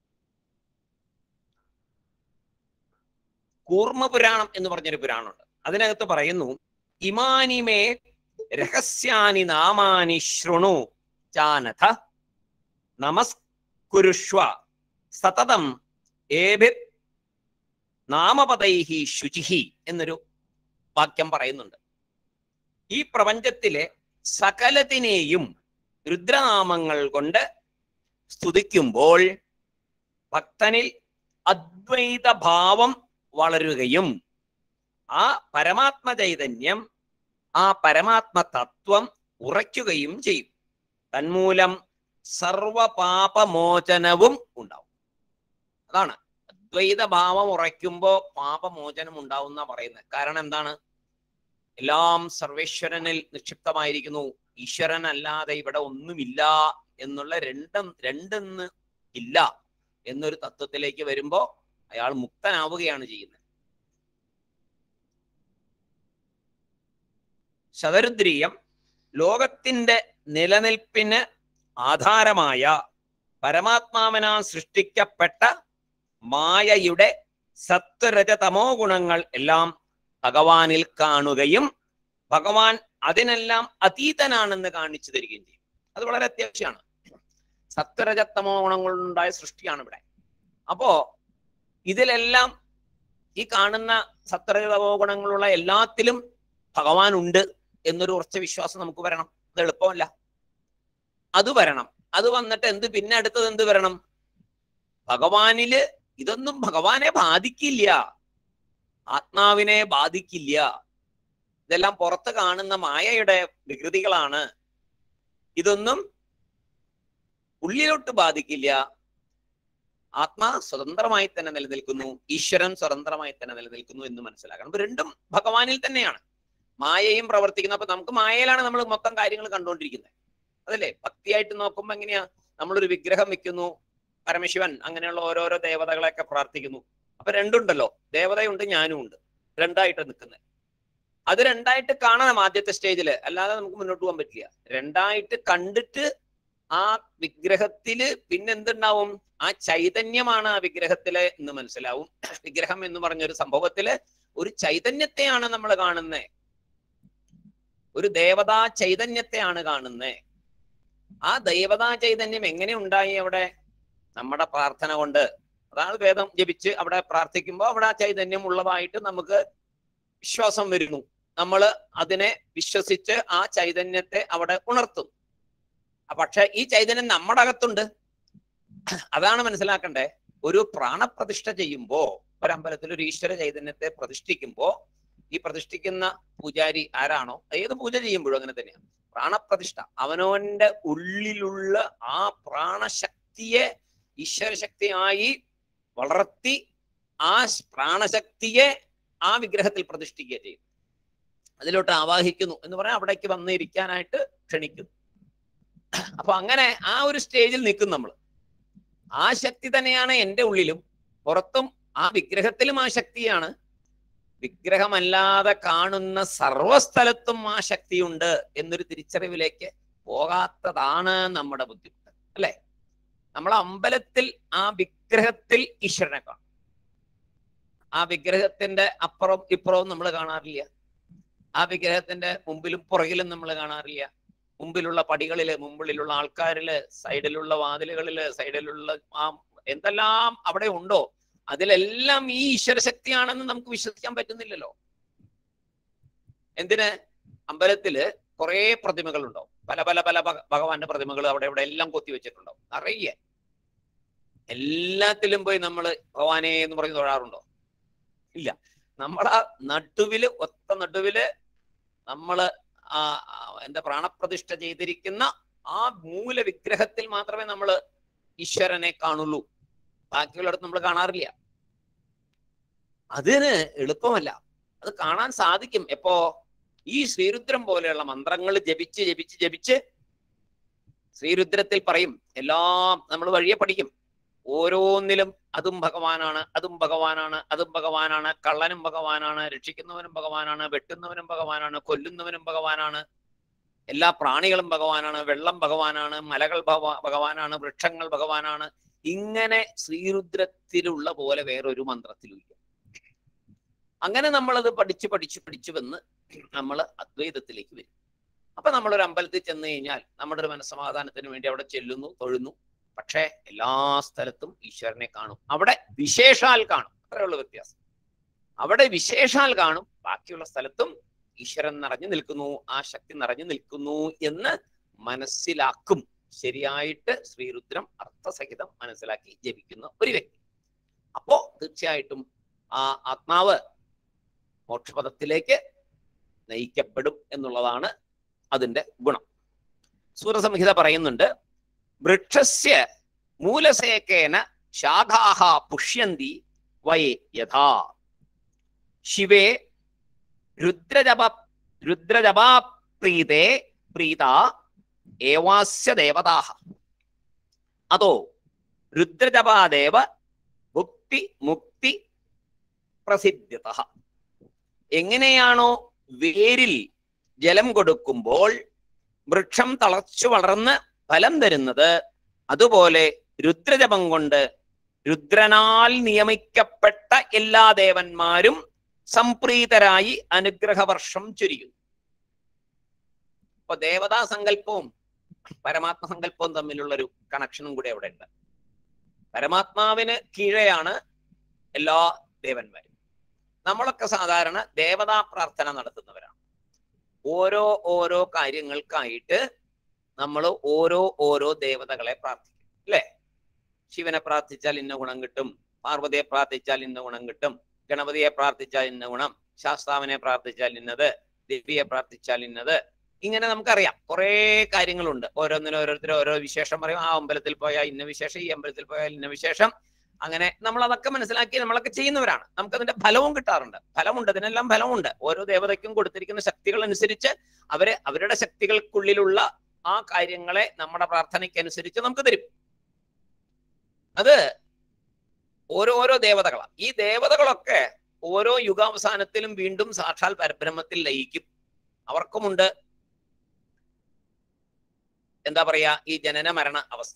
കൂർമ്മ പുരാണം എന്ന് പറഞ്ഞൊരു പുരാണമുണ്ട് അതിനകത്ത് പറയുന്നു ഇമാനിമേ രഹസ്യാനി നാമാനി ശൃണു ചാനഥ നമസ്കുരുഷ്വ സതതം ഏഭി നാമപദൈഹി ശുചിഹി എന്നൊരു വാക്യം പറയുന്നുണ്ട് ഈ പ്രപഞ്ചത്തിലെ സകലത്തിനെയും രുദ്രനാമങ്ങൾ കൊണ്ട് സ്തുതിക്കുമ്പോൾ ഭക്തനിൽ അദ്വൈത ഭാവം വളരുകയും ആ പരമാത്മ ചൈതന്യം ആ പരമാത്മ തത്വം ഉറയ്ക്കുകയും ചെയ്യും തന്മൂലം സർവപാപമോചനവും ഉണ്ടാവും അതാണ് അദ്വൈത ഭാവം ഉറയ്ക്കുമ്പോ പാപമോചനം ഉണ്ടാവുന്ന പറയുന്നത് കാരണം എന്താണ് എല്ലാം സർവേശ്വരനിൽ നിക്ഷിപ്തമായിരിക്കുന്നു ഈശ്വരൻ അല്ലാതെ ഇവിടെ ഒന്നുമില്ല എന്നുള്ള രണ്ടും രണ്ടെന്ന് ഇല്ല എന്നൊരു തത്വത്തിലേക്ക് വരുമ്പോ അയാൾ മുക്തനാവുകയാണ് ചെയ്യുന്നത് ശതരുദ്രീയം ലോകത്തിന്റെ നിലനിൽപ്പിന് ആധാരമായ പരമാത്മാവിനാൽ സൃഷ്ടിക്കപ്പെട്ട മായയുടെ സത്വരജ തമോ ഗുണങ്ങൾ എല്ലാം ഭഗവാനിൽ കാണുകയും ഭഗവാൻ അതിനെല്ലാം അതീതനാണെന്ന് കാണിച്ചു തരികയും ചെയ്യും അത് വളരെ അത്യാവശ്യമാണ് സത്വരജത്തമോ ഗുണങ്ങളുണ്ടായ സൃഷ്ടിയാണ് ഇവിടെ അപ്പോ ഇതിലെല്ലാം ഈ കാണുന്ന സത്വരജതമോ ഗുണങ്ങളുള്ള എല്ലാത്തിലും ഭഗവാൻ ഉണ്ട് എന്നൊരു ഉറച്ച വിശ്വാസം നമുക്ക് വരണം അത് എളുപ്പമല്ല അത് വരണം അത് വന്നിട്ട് എന്ത് പിന്നെ അടുത്തത് എന്ത് വരണം ഭഗവാനില് ഇതൊന്നും ഭഗവാനെ ബാധിക്കില്ല ആത്മാവിനെ ബാധിക്കില്ല ഇതെല്ലാം പുറത്ത് കാണുന്ന മായയുടെ വികൃതികളാണ് ഇതൊന്നും ഉള്ളിലോട്ട് ബാധിക്കില്ല ആത്മാ സ്വതന്ത്രമായി തന്നെ നിലനിൽക്കുന്നു ഈശ്വരൻ സ്വതന്ത്രമായി തന്നെ നിലനിൽക്കുന്നു എന്ന് മനസ്സിലാക്കണം അപ്പൊ രണ്ടും ഭഗവാനിൽ തന്നെയാണ് മായയും പ്രവർത്തിക്കുന്നു അപ്പൊ നമുക്ക് മായയിലാണ് നമ്മൾ മൊത്തം കാര്യങ്ങൾ കണ്ടുകൊണ്ടിരിക്കുന്നത് അതല്ലേ ഭക്തിയായിട്ട് നോക്കുമ്പോ എങ്ങനെയാ നമ്മളൊരു വിഗ്രഹം വെക്കുന്നു പരമശിവൻ അങ്ങനെയുള്ള ഓരോരോ ദേവതകളെയൊക്കെ പ്രാർത്ഥിക്കുന്നു അപ്പൊ രണ്ടുണ്ടല്ലോ ദേവതയുണ്ട് ഞാനും ഉണ്ട് രണ്ടായിട്ട് നിൽക്കുന്നത് അത് രണ്ടായിട്ട് കാണണം ആദ്യത്തെ സ്റ്റേജില് അല്ലാതെ നമുക്ക് മുന്നോട്ട് പോകാൻ പറ്റില്ല രണ്ടായിട്ട് കണ്ടിട്ട് ആ വിഗ്രഹത്തില് പിന്നെന്തുണ്ടാവും ആ ചൈതന്യമാണ് ആ വിഗ്രഹത്തില് എന്ന് മനസ്സിലാവും വിഗ്രഹം എന്ന് പറഞ്ഞ ഒരു സംഭവത്തില് ഒരു ചൈതന്യത്തെയാണ് നമ്മൾ കാണുന്നത് ഒരു ദേവതാ ചൈതന്യത്തെയാണ് കാണുന്നത് ആ ദേവതാ ചൈതന്യം എങ്ങനെ ഉണ്ടായി അവിടെ നമ്മുടെ പ്രാർത്ഥന കൊണ്ട് അതാണ് വേദം ജപിച്ച് അവിടെ പ്രാർത്ഥിക്കുമ്പോൾ അവിടെ ആ ചൈതന്യം ഉള്ളതായിട്ട് നമുക്ക് വിശ്വാസം വരുന്നു നമ്മൾ അതിനെ വിശ്വസിച്ച് ആ ചൈതന്യത്തെ അവിടെ ഉണർത്തും പക്ഷെ ഈ ചൈതന്യം നമ്മുടെ അകത്തുണ്ട് അതാണ് മനസ്സിലാക്കണ്ടേ ഒരു പ്രാണപ്രതിഷ്ഠ ചെയ്യുമ്പോ ഒരമ്പലത്തിൽ ഒരു ഈശ്വര ചൈതന്യത്തെ പ്രതിഷ്ഠിക്കുമ്പോ ഈ പ്രതിഷ്ഠിക്കുന്ന പൂജാരി ആരാണോ ഏത് പൂജ ചെയ്യുമ്പോഴും അങ്ങനെ തന്നെയാണ് പ്രാണപ്രതിഷ്ഠ അവനവന്റെ ഉള്ളിലുള്ള ആ പ്രാണശക്തിയെ ഈശ്വരശക്തിയായി വളർത്തി ആ പ്രാണശക്തിയെ ആ വിഗ്രഹത്തിൽ പ്രതിഷ്ഠിക്കുക ചെയ്യും അതിലോട്ട് ആവാഹിക്കുന്നു എന്ന് പറഞ്ഞാൽ അവിടേക്ക് വന്നിരിക്കാനായിട്ട് ക്ഷണിക്കുന്നു അപ്പൊ അങ്ങനെ ആ ഒരു സ്റ്റേജിൽ നിൽക്കും നമ്മൾ ആ ശക്തി തന്നെയാണ് എൻ്റെ ഉള്ളിലും പുറത്തും ആ വിഗ്രഹത്തിലും ആ ശക്തിയാണ് വിഗ്രഹമല്ലാതെ കാണുന്ന സർവസ്ഥലത്തും ആ ശക്തിയുണ്ട് എന്നൊരു തിരിച്ചറിവിലേക്ക് പോകാത്തതാണ് നമ്മുടെ ബുദ്ധിമുട്ട് അല്ലെ നമ്മൾ അമ്പലത്തിൽ ആ വിഗ്രഹത്തിൽ ഈശ്വരനെ കാണും ആ വിഗ്രഹത്തിന്റെ അപ്പുറം ഇപ്പുറവും നമ്മൾ കാണാറില്ല ആ വിഗ്രഹത്തിന്റെ മുമ്പിലും പുറകിലും നമ്മൾ കാണാറില്ല മുമ്പിലുള്ള പടികളില് മുമ്പിലുള്ള ആൾക്കാരില് സൈഡിലുള്ള വാതിലുകളില് സൈഡിലുള്ള ആ എന്തെല്ലാം അവിടെ ഉണ്ടോ അതിലെല്ലാം ഈ ഈശ്വരശക്തിയാണെന്ന് നമുക്ക് വിശ്വസിക്കാൻ പറ്റുന്നില്ലല്ലോ എന്തിന് അമ്പലത്തില് കുറെ പ്രതിമകളുണ്ടാവും പല പല പല ഭഗവാന്റെ പ്രതിമകൾ അവിടെ ഇവിടെ എല്ലാം കൊത്തി വെച്ചിട്ടുണ്ടാവും നിറയെ എല്ലാത്തിലും പോയി നമ്മൾ ഭഗവാനെ എന്ന് പറഞ്ഞ് തൊഴാറുണ്ടോ ഇല്ല നമ്മുടെ നടുവില് ഒത്ത നടുവില് നമ്മള് ആ എന്താ പ്രാണപ്രതിഷ്ഠ ചെയ്തിരിക്കുന്ന ആ മൂല വിഗ്രഹത്തിൽ മാത്രമേ നമ്മൾ ഈശ്വരനെ കാണുള്ളൂ ബാക്കിയുള്ളിടത്ത് നമ്മൾ കാണാറില്ല അതിന് എളുപ്പമല്ല അത് കാണാൻ സാധിക്കും എപ്പോ ഈ ശ്രീരുദ്രം പോലെയുള്ള മന്ത്രങ്ങൾ ജപിച്ച് ജപിച്ച് ജപിച്ച് ശ്രീരുദ്രത്തിൽ പറയും എല്ലാം നമ്മൾ വഴിയെ പഠിക്കും ഓരോന്നിലും അതും ഭഗവാനാണ് അതും ഭഗവാനാണ് അതും ഭഗവാനാണ് കള്ളനും ഭഗവാനാണ് രക്ഷിക്കുന്നവനും ഭഗവാനാണ് വെട്ടുന്നവനും ഭഗവാനാണ് കൊല്ലുന്നവനും ഭഗവാനാണ് എല്ലാ പ്രാണികളും ഭഗവാനാണ് വെള്ളം ഭഗവാനാണ് മലകൾ ഭഗവാനാണ് വൃക്ഷങ്ങൾ ഭഗവാനാണ് ഇങ്ങനെ ശ്രീരുദ്രത്തിലുള്ള പോലെ വേറൊരു മന്ത്രത്തിലും ഇല്ല അങ്ങനെ നമ്മളത് പഠിച്ച് പഠിച്ച് പഠിച്ചു വന്ന് നമ്മൾ അദ്വൈതത്തിലേക്ക് വരും അപ്പൊ നമ്മളൊരു അമ്പലത്തിൽ ചെന്ന് കഴിഞ്ഞാൽ നമ്മുടെ ഒരു മനസ്സമാധാനത്തിന് വേണ്ടി അവിടെ ചെല്ലുന്നു തൊഴുന്നു പക്ഷേ എല്ലാ സ്ഥലത്തും ഈശ്വരനെ കാണും അവിടെ വിശേഷാൽ കാണും അത്രയുള്ള വ്യത്യാസം അവിടെ വിശേഷാൽ കാണും ബാക്കിയുള്ള സ്ഥലത്തും ഈശ്വരൻ നിറഞ്ഞു നിൽക്കുന്നു ആ ശക്തി നിറഞ്ഞു നിൽക്കുന്നു എന്ന് മനസ്സിലാക്കും ശരിയായിട്ട് ശ്രീരുദ്രം അർത്ഥസഹിതം മനസ്സിലാക്കി ജപിക്കുന്ന ഒരു വ്യക്തി അപ്പോ തീർച്ചയായിട്ടും ആ ആത്മാവ് മോക്ഷപദത്തിലേക്ക് നയിക്കപ്പെടും എന്നുള്ളതാണ് അതിന്റെ ഗുണം സൂരസംഹിത പറയുന്നുണ്ട് വൃക്ഷസ്യ മൂലസേക്കേന ശാഖാഹ പുഷ്യന്തി വൈ യഥാ ശിവേ രുദ്രജപ രുദ്രജപാപ്രീതേ പ്രീത ഏവാസ്യ ദേവതാഹ അതോ രുദ്രജപാദേവ ഭുക്തി മുക്തി പ്രസിദ്ധ്യത എങ്ങനെയാണോ വേരിൽ ജലം കൊടുക്കുമ്പോൾ വൃക്ഷം തളച്ചു വളർന്ന് ഫലം തരുന്നത് അതുപോലെ രുദ്രജപം കൊണ്ട് രുദ്രനാൽ നിയമിക്കപ്പെട്ട എല്ലാ ദേവന്മാരും സംപ്രീതരായി അനുഗ്രഹവർഷം ചൊരിയും അപ്പൊ ദേവതാ സങ്കല്പവും പരമാത്മ സങ്കല്പവും തമ്മിലുള്ള ഒരു കണക്ഷനും കൂടി അവിടെ ഉണ്ട് പരമാത്മാവിന് കീഴെയാണ് എല്ലാ ദേവന്മാരും നമ്മളൊക്കെ സാധാരണ ദേവതാ പ്രാർത്ഥന നടത്തുന്നവരാണ് ഓരോ ഓരോ കാര്യങ്ങൾക്കായിട്ട് നമ്മൾ ഓരോ ഓരോ ദേവതകളെ പ്രാർത്ഥിക്കും അല്ലേ ശിവനെ പ്രാർത്ഥിച്ചാൽ ഇന്ന ഗുണം കിട്ടും പാർവതിയെ പ്രാർത്ഥിച്ചാൽ ഇന്ന ഗുണം കിട്ടും ഗണപതിയെ പ്രാർത്ഥിച്ചാൽ ഇന്ന ഗുണം ശാസ്താവിനെ പ്രാർത്ഥിച്ചാൽ ഇന്നത് ദേവിയെ പ്രാർത്ഥിച്ചാൽ ഇന്നത് ഇങ്ങനെ നമുക്കറിയാം കുറേ കാര്യങ്ങളുണ്ട് ഓരോന്നിനും ഓരോരുത്തരും ഓരോ വിശേഷം പറയും ആ അമ്പലത്തിൽ പോയാൽ ഇന്ന വിശേഷം ഈ അമ്പലത്തിൽ പോയാൽ ഇന്ന വിശേഷം അങ്ങനെ നമ്മൾ അതൊക്കെ മനസ്സിലാക്കി നമ്മളൊക്കെ ചെയ്യുന്നവരാണ് നമുക്ക് അതിന്റെ ഫലവും കിട്ടാറുണ്ട് ഫലമുണ്ട് അതിനെല്ലാം ഫലമുണ്ട് ഓരോ ദേവതയ്ക്കും കൊടുത്തിരിക്കുന്ന ശക്തികൾ അനുസരിച്ച് അവര് അവരുടെ ശക്തികൾക്കുള്ളിലുള്ള ആ കാര്യങ്ങളെ നമ്മുടെ പ്രാർത്ഥനയ്ക്കനുസരിച്ച് നമുക്ക് തരും അത് ഓരോ ഓരോ ദേവതകളാണ് ഈ ദേവതകളൊക്കെ ഓരോ യുഗാവസാനത്തിലും വീണ്ടും സാക്ഷാൽ പരബ്രഹ്മത്തിൽ ലയിക്കും അവർക്കുമുണ്ട് എന്താ പറയാ ഈ ജനന മരണ അവസ്ഥ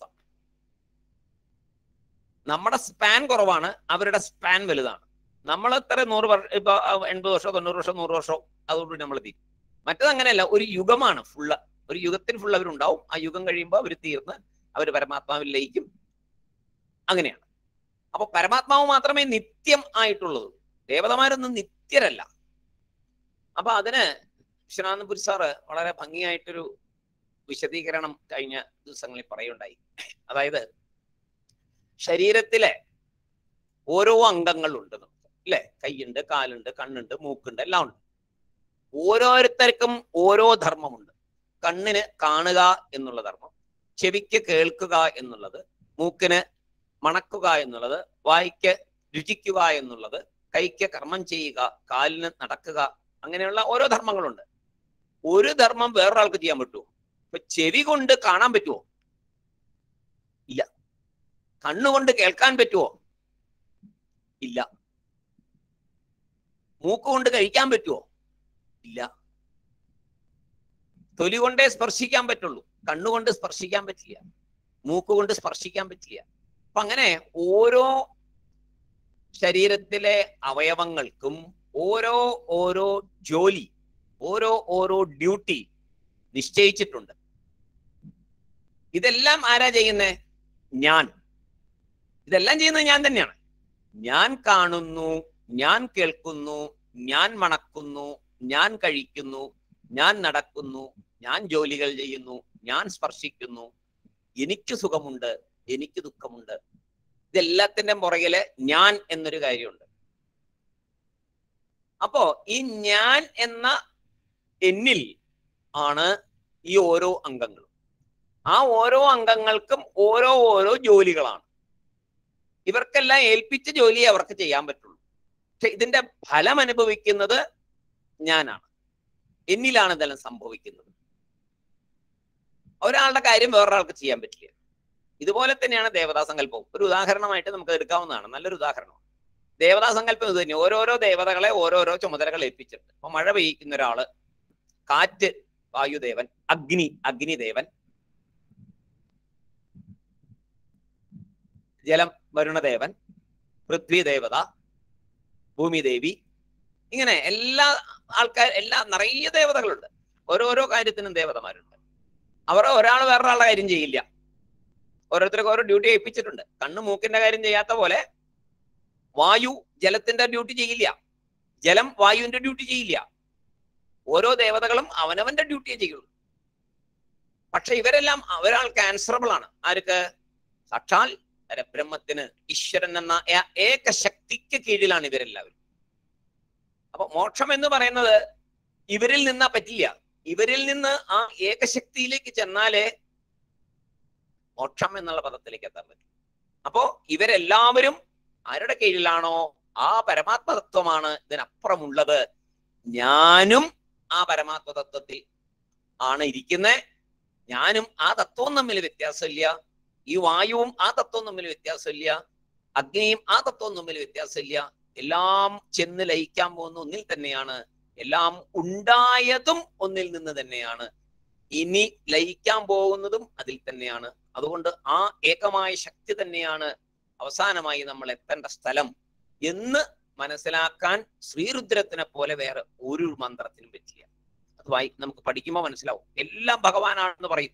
നമ്മുടെ സ്പാൻ കുറവാണ് അവരുടെ സ്പാൻ വലുതാണ് നമ്മൾ എത്ര നൂറ് വർഷം ഇപ്പൊ എൺപത് വർഷം തൊണ്ണൂറ് വർഷം നൂറ് വർഷം അതോടുകൂടി നമ്മൾ തീരും മറ്റത് അങ്ങനെയല്ല ഒരു യുഗമാണ് ഫുള്ള് ഒരു യുഗത്തിന് ഫുൾ അവരുണ്ടാവും ആ യുഗം കഴിയുമ്പോൾ അവർ തീർന്ന് അവർ പരമാത്മാവിൽ ലയിക്കും അങ്ങനെയാണ് അപ്പൊ പരമാത്മാവ് മാത്രമേ നിത്യം ആയിട്ടുള്ളൂ ദേവതമാരൊന്നും നിത്യരല്ല അപ്പൊ അതിന് വിശ്വനാഥപുരി സാറ് വളരെ ഭംഗിയായിട്ടൊരു വിശദീകരണം കഴിഞ്ഞ ദിവസങ്ങളിൽ പറയുണ്ടായി അതായത് ശരീരത്തിലെ ഓരോ അംഗങ്ങളുണ്ട് നമുക്ക് അല്ലെ കൈയുണ്ട് കാലുണ്ട് കണ്ണുണ്ട് മൂക്കുണ്ട് എല്ലാം ഉണ്ട് ഓരോരുത്തർക്കും ഓരോ ധർമ്മമുണ്ട് കണ്ണിന് കാണുക എന്നുള്ള ധർമ്മം ചെവിക്ക് കേൾക്കുക എന്നുള്ളത് മൂക്കിന് മണക്കുക എന്നുള്ളത് വായിക്ക് രുചിക്കുക എന്നുള്ളത് കൈക്ക് കർമ്മം ചെയ്യുക കാലിന് നടക്കുക അങ്ങനെയുള്ള ഓരോ ധർമ്മങ്ങളുണ്ട് ഒരു ധർമ്മം വേറൊരാൾക്ക് ചെയ്യാൻ പറ്റുമോ ഇപ്പൊ ചെവി കൊണ്ട് കാണാൻ പറ്റുമോ ഇല്ല കണ്ണുകൊണ്ട് കേൾക്കാൻ പറ്റുമോ ഇല്ല മൂക്ക് കൊണ്ട് കഴിക്കാൻ പറ്റുമോ ഇല്ല തൊലി കൊണ്ടേ സ്പർശിക്കാൻ പറ്റുള്ളൂ കണ്ണുകൊണ്ട് സ്പർശിക്കാൻ പറ്റില്ല മൂക്ക് കൊണ്ട് സ്പർശിക്കാൻ പറ്റില്ല അപ്പൊ അങ്ങനെ ഓരോ ശരീരത്തിലെ അവയവങ്ങൾക്കും ഓരോ ഓരോ ജോലി ഓരോ ഓരോ ഡ്യൂട്ടി നിശ്ചയിച്ചിട്ടുണ്ട് ഇതെല്ലാം ആരാ ചെയ്യുന്നേ ഞാൻ ഇതെല്ലാം ചെയ്യുന്നത് ഞാൻ തന്നെയാണ് ഞാൻ കാണുന്നു ഞാൻ കേൾക്കുന്നു ഞാൻ മണക്കുന്നു ഞാൻ കഴിക്കുന്നു ഞാൻ നടക്കുന്നു ഞാൻ ജോലികൾ ചെയ്യുന്നു ഞാൻ സ്പർശിക്കുന്നു എനിക്ക് സുഖമുണ്ട് എനിക്ക് ദുഃഖമുണ്ട് ഇതെല്ലാത്തിന്റെ പുറകില് ഞാൻ എന്നൊരു കാര്യമുണ്ട് അപ്പോ ഈ ഞാൻ എന്ന എന്നിൽ ആണ് ഈ ഓരോ അംഗങ്ങളും ആ ഓരോ അംഗങ്ങൾക്കും ഓരോ ഓരോ ജോലികളാണ് ഇവർക്കെല്ലാം ഏൽപ്പിച്ച ജോലിയെ അവർക്ക് ചെയ്യാൻ പറ്റുള്ളൂ പക്ഷെ ഇതിന്റെ ഫലം അനുഭവിക്കുന്നത് ഞാനാണ് എന്നിലാണ് ഇതെല്ലാം സംഭവിക്കുന്നത് ഒരാളുടെ കാര്യം വേറൊരാൾക്ക് ചെയ്യാൻ പറ്റില്ല ഇതുപോലെ തന്നെയാണ് ദേവതാ സങ്കല്പവും ഒരു ഉദാഹരണമായിട്ട് നമുക്ക് എടുക്കാവുന്നതാണ് നല്ലൊരു ഉദാഹരണം ദേവതാ സങ്കല്പം ഇത് തന്നെ ഓരോരോ ദേവതകളെ ഓരോരോ ചുമതലകൾ ഏൽപ്പിച്ചിട്ടുണ്ട് അപ്പൊ മഴ പെയ്യിക്കുന്ന ഒരാള് കാറ്റ് വായുദേവൻ അഗ്നി അഗ്നിദേവൻ ജലം വരുണദേവൻ പൃഥ്വി ദേവത ഭൂമിദേവി ഇങ്ങനെ എല്ലാ ആൾക്കാർ എല്ലാ നിറയെ ദേവതകളുണ്ട് ഓരോരോ കാര്യത്തിനും ദേവതമാരുണ്ട് അവർ ഒരാൾ വേറൊരാളുടെ കാര്യം ചെയ്യില്ല ഓരോരുത്തർക്ക് ഓരോ ഡ്യൂട്ടി ഏൽപ്പിച്ചിട്ടുണ്ട് കണ്ണ് മൂക്കിന്റെ കാര്യം ചെയ്യാത്ത പോലെ വായു ജലത്തിന്റെ ഡ്യൂട്ടി ചെയ്യില്ല ജലം വായുവിന്റെ ഡ്യൂട്ടി ചെയ്യില്ല ഓരോ ദേവതകളും അവനവന്റെ ഡ്യൂട്ടിയെ ചെയ്യുള്ളൂ പക്ഷെ ഇവരെല്ലാം ഒരാൾക്ക് ആൻസറബിൾ ആണ് ആർക്ക് സാക്ഷാൽ പരബ്രഹ്മത്തിന് ഈശ്വരൻ എന്ന ഏ- ഏക ശക്തിക്ക് കീഴിലാണ് ഇവരെല്ലാവരും അപ്പൊ മോക്ഷം എന്ന് പറയുന്നത് ഇവരിൽ നിന്നാ പറ്റില്ല ഇവരിൽ നിന്ന് ആ ഏകശക്തിയിലേക്ക് ചെന്നാലേ മോക്ഷം എന്നുള്ള പദത്തിലേക്ക് എത്താൻ പറ്റും അപ്പോ ഇവരെല്ലാവരും ആരുടെ കീഴിലാണോ ആ പരമാത്മതത്വമാണ് ഇതിനപ്പുറമുള്ളത് ഞാനും ആ പരമാത്മതത്വത്തിൽ ആണ് ഇരിക്കുന്നത് ഞാനും ആ തത്വവും തമ്മിൽ വ്യത്യാസമില്ല ഈ വായുവും ആ തത്വം തമ്മിൽ വ്യത്യാസമില്ല അഗ്നിയും ആ തത്വം തമ്മിൽ വ്യത്യാസമില്ല എല്ലാം ചെന്ന് ലയിക്കാൻ പോകുന്ന ഒന്നിൽ തന്നെയാണ് എല്ലാം ഉണ്ടായതും ഒന്നിൽ നിന്ന് തന്നെയാണ് ഇനി ലയിക്കാൻ പോകുന്നതും അതിൽ തന്നെയാണ് അതുകൊണ്ട് ആ ഏകമായ ശക്തി തന്നെയാണ് അവസാനമായി നമ്മൾ എത്തേണ്ട സ്ഥലം എന്ന് മനസ്സിലാക്കാൻ ശ്രീരുദ്രത്തിനെ പോലെ വേറെ ഒരു മന്ത്രത്തിനും പറ്റില്ല അത് വായി നമുക്ക് പഠിക്കുമ്പോൾ മനസ്സിലാവും എല്ലാം ഭഗവാനാണെന്ന് പറയും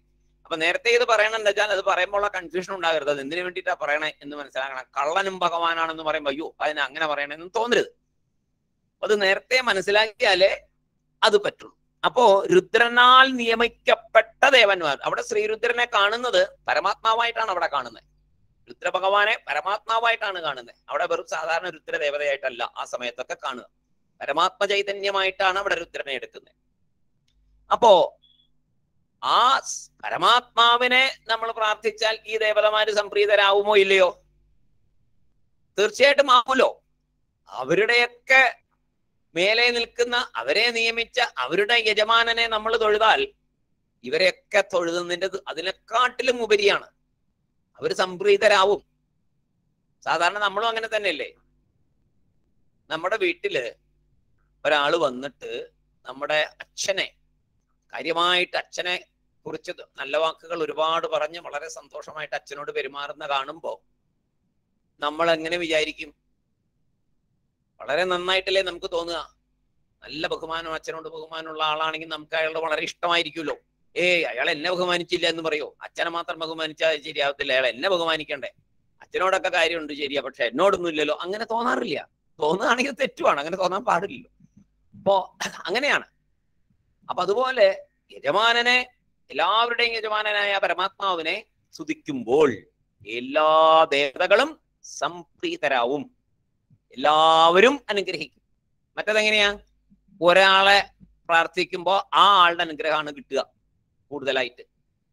അപ്പൊ നേരത്തെ ഇത് പറയണെന്ന് വെച്ചാൽ അത് പറയുമ്പോൾ കൺഫ്യൂഷൻ ഉണ്ടാകരുത് അത് എന്തിനു വേണ്ടിയിട്ടാ പറയണേ എന്ന് മനസ്സിലാക്കണം കള്ളനും ഭഗവാനാണെന്ന് പറയുമ്പോ അയ്യോ അതിന് അങ്ങനെ പറയണെന്ന് തോന്നരുത് അത് നേരത്തെ മനസ്സിലാക്കിയാലേ അത് പറ്റുള്ളൂ അപ്പോ രുദ്രനാൽ നിയമിക്കപ്പെട്ട ദേവന്മാർ അവിടെ ശ്രീരുദ്രനെ കാണുന്നത് പരമാത്മാവായിട്ടാണ് അവിടെ കാണുന്നത് രുദ്ര ഭഗവാനെ പരമാത്മാവായിട്ടാണ് കാണുന്നത് അവിടെ വെറും സാധാരണ രുദ്ര ദേവതയായിട്ടല്ല ആ സമയത്തൊക്കെ കാണുക പരമാത്മ ചൈതന്യമായിട്ടാണ് അവിടെ രുദ്രനെ എടുക്കുന്നത് അപ്പോ ആ സ് പരമാത്മാവിനെ നമ്മൾ പ്രാർത്ഥിച്ചാൽ ഈ ദേവതമാര് സംപ്രീതരാവുമോ ഇല്ലയോ തീർച്ചയായിട്ടും ആവുമല്ലോ അവരുടെയൊക്കെ മേലെ നിൽക്കുന്ന അവരെ നിയമിച്ച അവരുടെ യജമാനനെ നമ്മൾ തൊഴുതാൽ ഇവരെയൊക്കെ തൊഴുതുന്നതിൻ്റെ അതിനെക്കാട്ടിലും ഉപരിയാണ് അവർ സംപ്രീതരാവും സാധാരണ നമ്മളും അങ്ങനെ തന്നെയല്ലേ നമ്മുടെ വീട്ടില് ഒരാള് വന്നിട്ട് നമ്മുടെ അച്ഛനെ കാര്യമായിട്ട് അച്ഛനെ കുറിച്ച് നല്ല വാക്കുകൾ ഒരുപാട് പറഞ്ഞ് വളരെ സന്തോഷമായിട്ട് അച്ഛനോട് പെരുമാറുന്ന കാണുമ്പോ നമ്മൾ എങ്ങനെ വിചാരിക്കും വളരെ നന്നായിട്ടല്ലേ നമുക്ക് തോന്നുക നല്ല ബഹുമാനം അച്ഛനോട് ബഹുമാനമുള്ള ആളാണെങ്കിൽ നമുക്ക് അയാളുടെ വളരെ ഇഷ്ടമായിരിക്കുമല്ലോ ഏയ് അയാൾ എന്നെ ബഹുമാനിച്ചില്ല എന്ന് പറയോ അച്ഛനെ മാത്രം ബഹുമാനിച്ചാൽ ശരിയാവത്തില്ല അയാൾ എന്നെ ബഹുമാനിക്കണ്ടേ അച്ഛനോടൊക്കെ കാര്യമുണ്ട് ശരിയാ പക്ഷെ എന്നോടൊന്നും ഇല്ലല്ലോ അങ്ങനെ തോന്നാറില്ല തോന്നുകയാണെങ്കിൽ തെറ്റുമാണ് അങ്ങനെ തോന്നാൻ പാടില്ലല്ലോ അപ്പോ അങ്ങനെയാണ് അപ്പൊ അതുപോലെ യജമാനനെ എല്ലാവരുടെയും യജമാനനായ പരമാത്മാവിനെ സ്തുതിക്കുമ്പോൾ എല്ലാ ദേവതകളും സംപ്രീതരാവും എല്ലാവരും അനുഗ്രഹിക്കും മറ്റതെങ്ങനെയാ ഒരാളെ പ്രാർത്ഥിക്കുമ്പോൾ ആ ആളുടെ അനുഗ്രഹമാണ് കിട്ടുക കൂടുതലായിട്ട്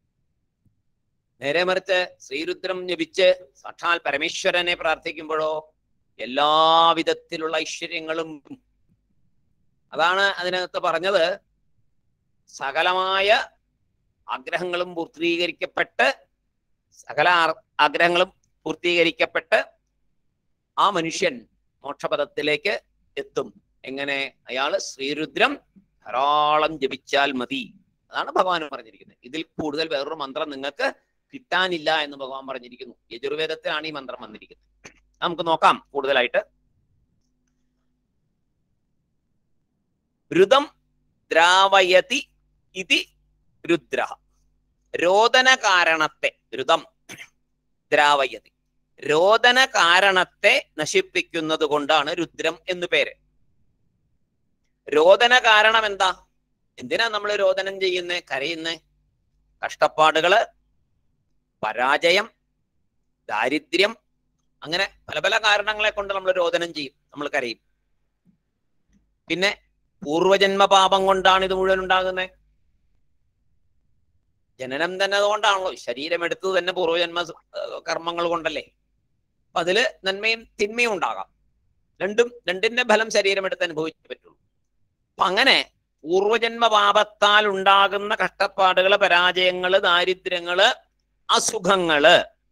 നേരെ മറിച്ച് ശ്രീരുദ്രം ജപിച്ച് സാക്ഷാൽ പരമേശ്വരനെ പ്രാർത്ഥിക്കുമ്പോഴോ എല്ലാവിധത്തിലുള്ള ഐശ്വര്യങ്ങളും അതാണ് അതിനകത്ത് പറഞ്ഞത് സകലമായ ആഗ്രഹങ്ങളും പൂർത്തീകരിക്കപ്പെട്ട് സകല ആ- ആഗ്രഹങ്ങളും പൂർത്തീകരിക്കപ്പെട്ട് ആ മനുഷ്യൻ മോക്ഷപദത്തിലേക്ക് എത്തും എങ്ങനെ അയാള് ശ്രീരുദ്രം ധാരാളം ജപിച്ചാൽ മതി അതാണ് ഭഗവാൻ പറഞ്ഞിരിക്കുന്നത് ഇതിൽ കൂടുതൽ വേറൊരു മന്ത്രം നിങ്ങൾക്ക് കിട്ടാനില്ല എന്ന് ഭഗവാൻ പറഞ്ഞിരിക്കുന്നു യജുർവേദത്തിലാണ് ഈ മന്ത്രം വന്നിരിക്കുന്നത് നമുക്ക് നോക്കാം കൂടുതലായിട്ട് രുതം ദ്രാവയതി ഇതി രുദ്ര രോദന കാരണത്തെ രുതം ദ്രാവയതി രോദന കാരണത്തെ നശിപ്പിക്കുന്നത് കൊണ്ടാണ് രുദ്രം എന്ന് പേര് രോദന കാരണം എന്താ എന്തിനാ നമ്മൾ രോദനം ചെയ്യുന്നേ കരയുന്നേ കഷ്ടപ്പാടുകള് പരാജയം ദാരിദ്ര്യം അങ്ങനെ പല പല കാരണങ്ങളെ കൊണ്ട് നമ്മൾ രോദനം ചെയ്യും നമ്മൾ കരയും പിന്നെ പൂർവജന്മ പാപം കൊണ്ടാണ് ഇത് മുഴുവൻ ഉണ്ടാകുന്നത് ജനനം തന്നെ അതുകൊണ്ടാണല്ലോ ശരീരം എടുത്തത് തന്നെ പൂർവജന്മ സ- ഏർ കർമ്മങ്ങൾ കൊണ്ടല്ലേ അപ്പൊ അതില് നന്മയും തിന്മയും ഉണ്ടാകാം രണ്ടും രണ്ടിന്റെ ഫലം ശരീരം എടുത്ത് അനുഭവിച്ചേ പറ്റുള്ളൂ അപ്പൊ അങ്ങനെ പൂർവജന്മ പാപത്താൽ ഉണ്ടാകുന്ന കഷ്ടപ്പാടുകള് പരാജയങ്ങള് ദാരിദ്ര്യങ്ങള് അസുഖങ്ങള്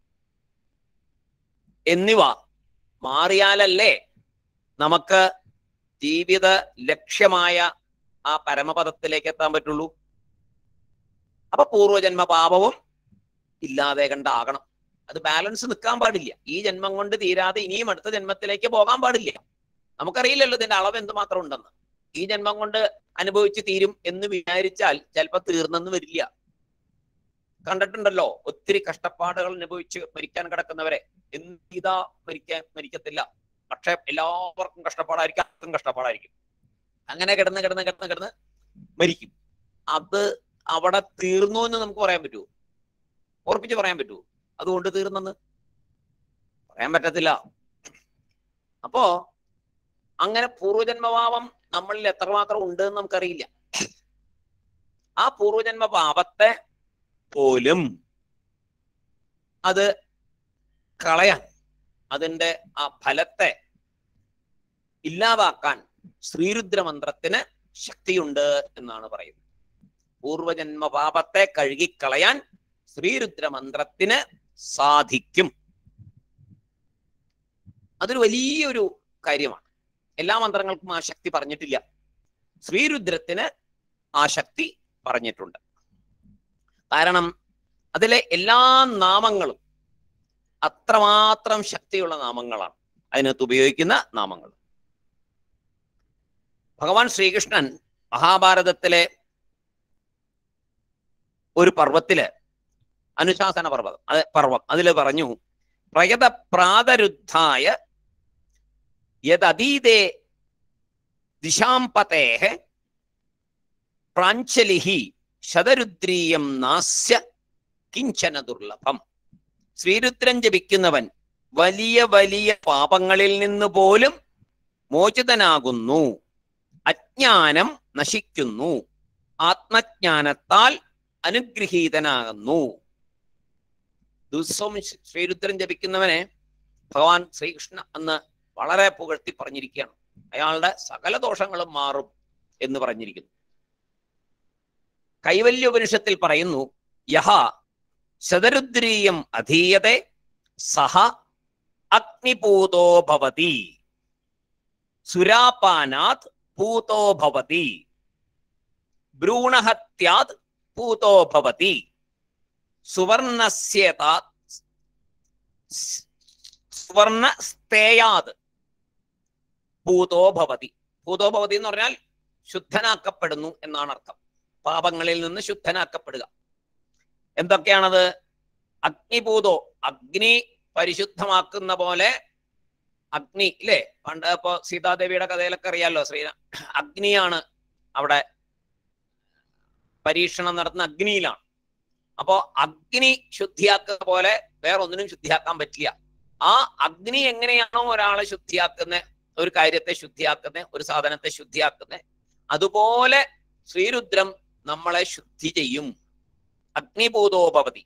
എന്നിവ മാറിയാലല്ലേ നമുക്ക് ജീവിത ലക്ഷ്യമായ ആ പരമപദത്തിലേക്ക് എത്താൻ പറ്റുള്ളൂ അപ്പൊ പൂർവജന്മ പാപവും ഇല്ലാതെ കണ്ടാകണം അത് ബാലൻസ് നിൽക്കാൻ പാടില്ല ഈ ജന്മം കൊണ്ട് തീരാതെ ഇനിയും അടുത്ത ജന്മത്തിലേക്ക് പോകാൻ പാടില്ല നമുക്കറിയില്ലല്ലോ ഇതിന്റെ അളവ് എന്തുമാത്രം ഉണ്ടെന്ന് ഈ ജന്മം കൊണ്ട് അനുഭവിച്ച് തീരും എന്ന് വിചാരിച്ചാൽ ചിലപ്പോ തീർന്നെന്ന് വരില്ല കണ്ടിട്ടുണ്ടല്ലോ ഒത്തിരി കഷ്ടപ്പാടുകൾ അനുഭവിച്ച് മരിക്കാൻ കിടക്കുന്നവരെ എന്തിതാ മരിക്കാൻ മരിക്കത്തില്ല പക്ഷെ എല്ലാവർക്കും കഷ്ടപ്പാടായിരിക്കും ആർക്കും കഷ്ടപ്പാടായിരിക്കും അങ്ങനെ കിടന്ന് കിടന്ന് കിടന്ന് കിടന്ന് മരിക്കും അത് അവിടെ തീർന്നു എന്ന് നമുക്ക് പറയാൻ പറ്റുമോ ഉറപ്പിച്ച് പറയാൻ പറ്റുമോ അതുകൊണ്ട് തീർന്നെന്ന് പറയാൻ പറ്റത്തില്ല അപ്പോ അങ്ങനെ പൂർവജന്മഭാവം നമ്മളിൽ എത്രമാത്രം ഉണ്ട് എന്ന് നമുക്കറിയില്ല ആ പൂർവജന്മ പാപത്തെ പോലും അത് കളയാൻ അതിന്റെ ആ ഫലത്തെ ഇല്ലാതാക്കാൻ ശ്രീരുദ്ര മന്ത്രത്തിന് ശക്തിയുണ്ട് എന്നാണ് പറയുന്നത് പൂർവജന്മ പാപത്തെ കഴുകിക്കളയാൻ ശ്രീരുദ്ര മന്ത്രത്തിന് സാധിക്കും അതൊരു വലിയൊരു കാര്യമാണ് എല്ലാ മന്ത്രങ്ങൾക്കും ആ ശക്തി പറഞ്ഞിട്ടില്ല ശ്രീരുദ്രത്തിന് ആ ശക്തി പറഞ്ഞിട്ടുണ്ട് കാരണം അതിലെ എല്ലാ നാമങ്ങളും അത്രമാത്രം ശക്തിയുള്ള നാമങ്ങളാണ് അതിനകത്ത് ഉപയോഗിക്കുന്ന നാമങ്ങൾ ഭഗവാൻ ശ്രീകൃഷ്ണൻ മഹാഭാരതത്തിലെ ഒരു പർവത്തില് അനുശാസന പർവ്വതം അത് പർവം അതിൽ പറഞ്ഞു പ്രയത പ്രാതരുദ്ധായ യദീതേ ദിശാംപതേഹ പ്രാഞ്ചലിഹി ശതരുദ്രീയം നാസ്യ കിഞ്ചന ദുർലഭം ശ്രീരുദ്രൻ ജപിക്കുന്നവൻ വലിയ വലിയ പാപങ്ങളിൽ നിന്ന് പോലും മോചിതനാകുന്നു അജ്ഞാനം നശിക്കുന്നു ആത്മജ്ഞാനത്താൽ അനുഗ്രഹീതനാകുന്നു ദിവസവും ശ്രീരുദ്രൻ ജപിക്കുന്നവനെ ഭഗവാൻ ശ്രീകൃഷ്ണ അന്ന് വളരെ പുകഴ്ത്തി പറഞ്ഞിരിക്കുകയാണ് അയാളുടെ സകല ദോഷങ്ങളും മാറും എന്ന് പറഞ്ഞിരിക്കുന്നു കൈവല്യ ഉപനിഷത്തിൽ പറയുന്നു യഹ ശതരുദ്രീയം അധീയത്തെ സഹ അഗ്നിപൂതോ ഭവതി സുരാപാനാത് പൂതോ ഭവതി ഭ്രൂണഹത്യാത് പൂതോ ഭവതി സുവർണസ്യേതാത് സുവർണസ്തേയാത് പൂതോ ഭവതി പൂതോ ഭവതി എന്ന് പറഞ്ഞാൽ ശുദ്ധനാക്കപ്പെടുന്നു എന്നാണ് അർത്ഥം പാപങ്ങളിൽ നിന്ന് ശുദ്ധനാക്കപ്പെടുക എന്തൊക്കെയാണത് അഗ്നിപൂതോ അഗ്നി പരിശുദ്ധമാക്കുന്ന പോലെ അഗ്നി ഇല്ലേ പണ്ട് ഇപ്പോ സീതാദേവിയുടെ കഥയിലൊക്കെ അറിയാലോ ശ്രീ അഗ്നിയാണ് അവിടെ പരീക്ഷണം നടത്തുന്ന അഗ്നിയിലാണ് അപ്പോ അഗ്നി ശുദ്ധിയാക്കുന്ന പോലെ വേറെ ഒന്നിനും ശുദ്ധിയാക്കാൻ പറ്റില്ല ആ അഗ്നി എങ്ങനെയാണോ ഒരാളെ ശുദ്ധിയാക്കുന്ന ഒരു കാര്യത്തെ ശുദ്ധിയാക്കുന്ന ഒരു സാധനത്തെ ശുദ്ധിയാക്കുന്ന അതുപോലെ ശ്രീരുദ്രം നമ്മളെ ശുദ്ധി ചെയ്യും അഗ്നിഭൂതോപവതി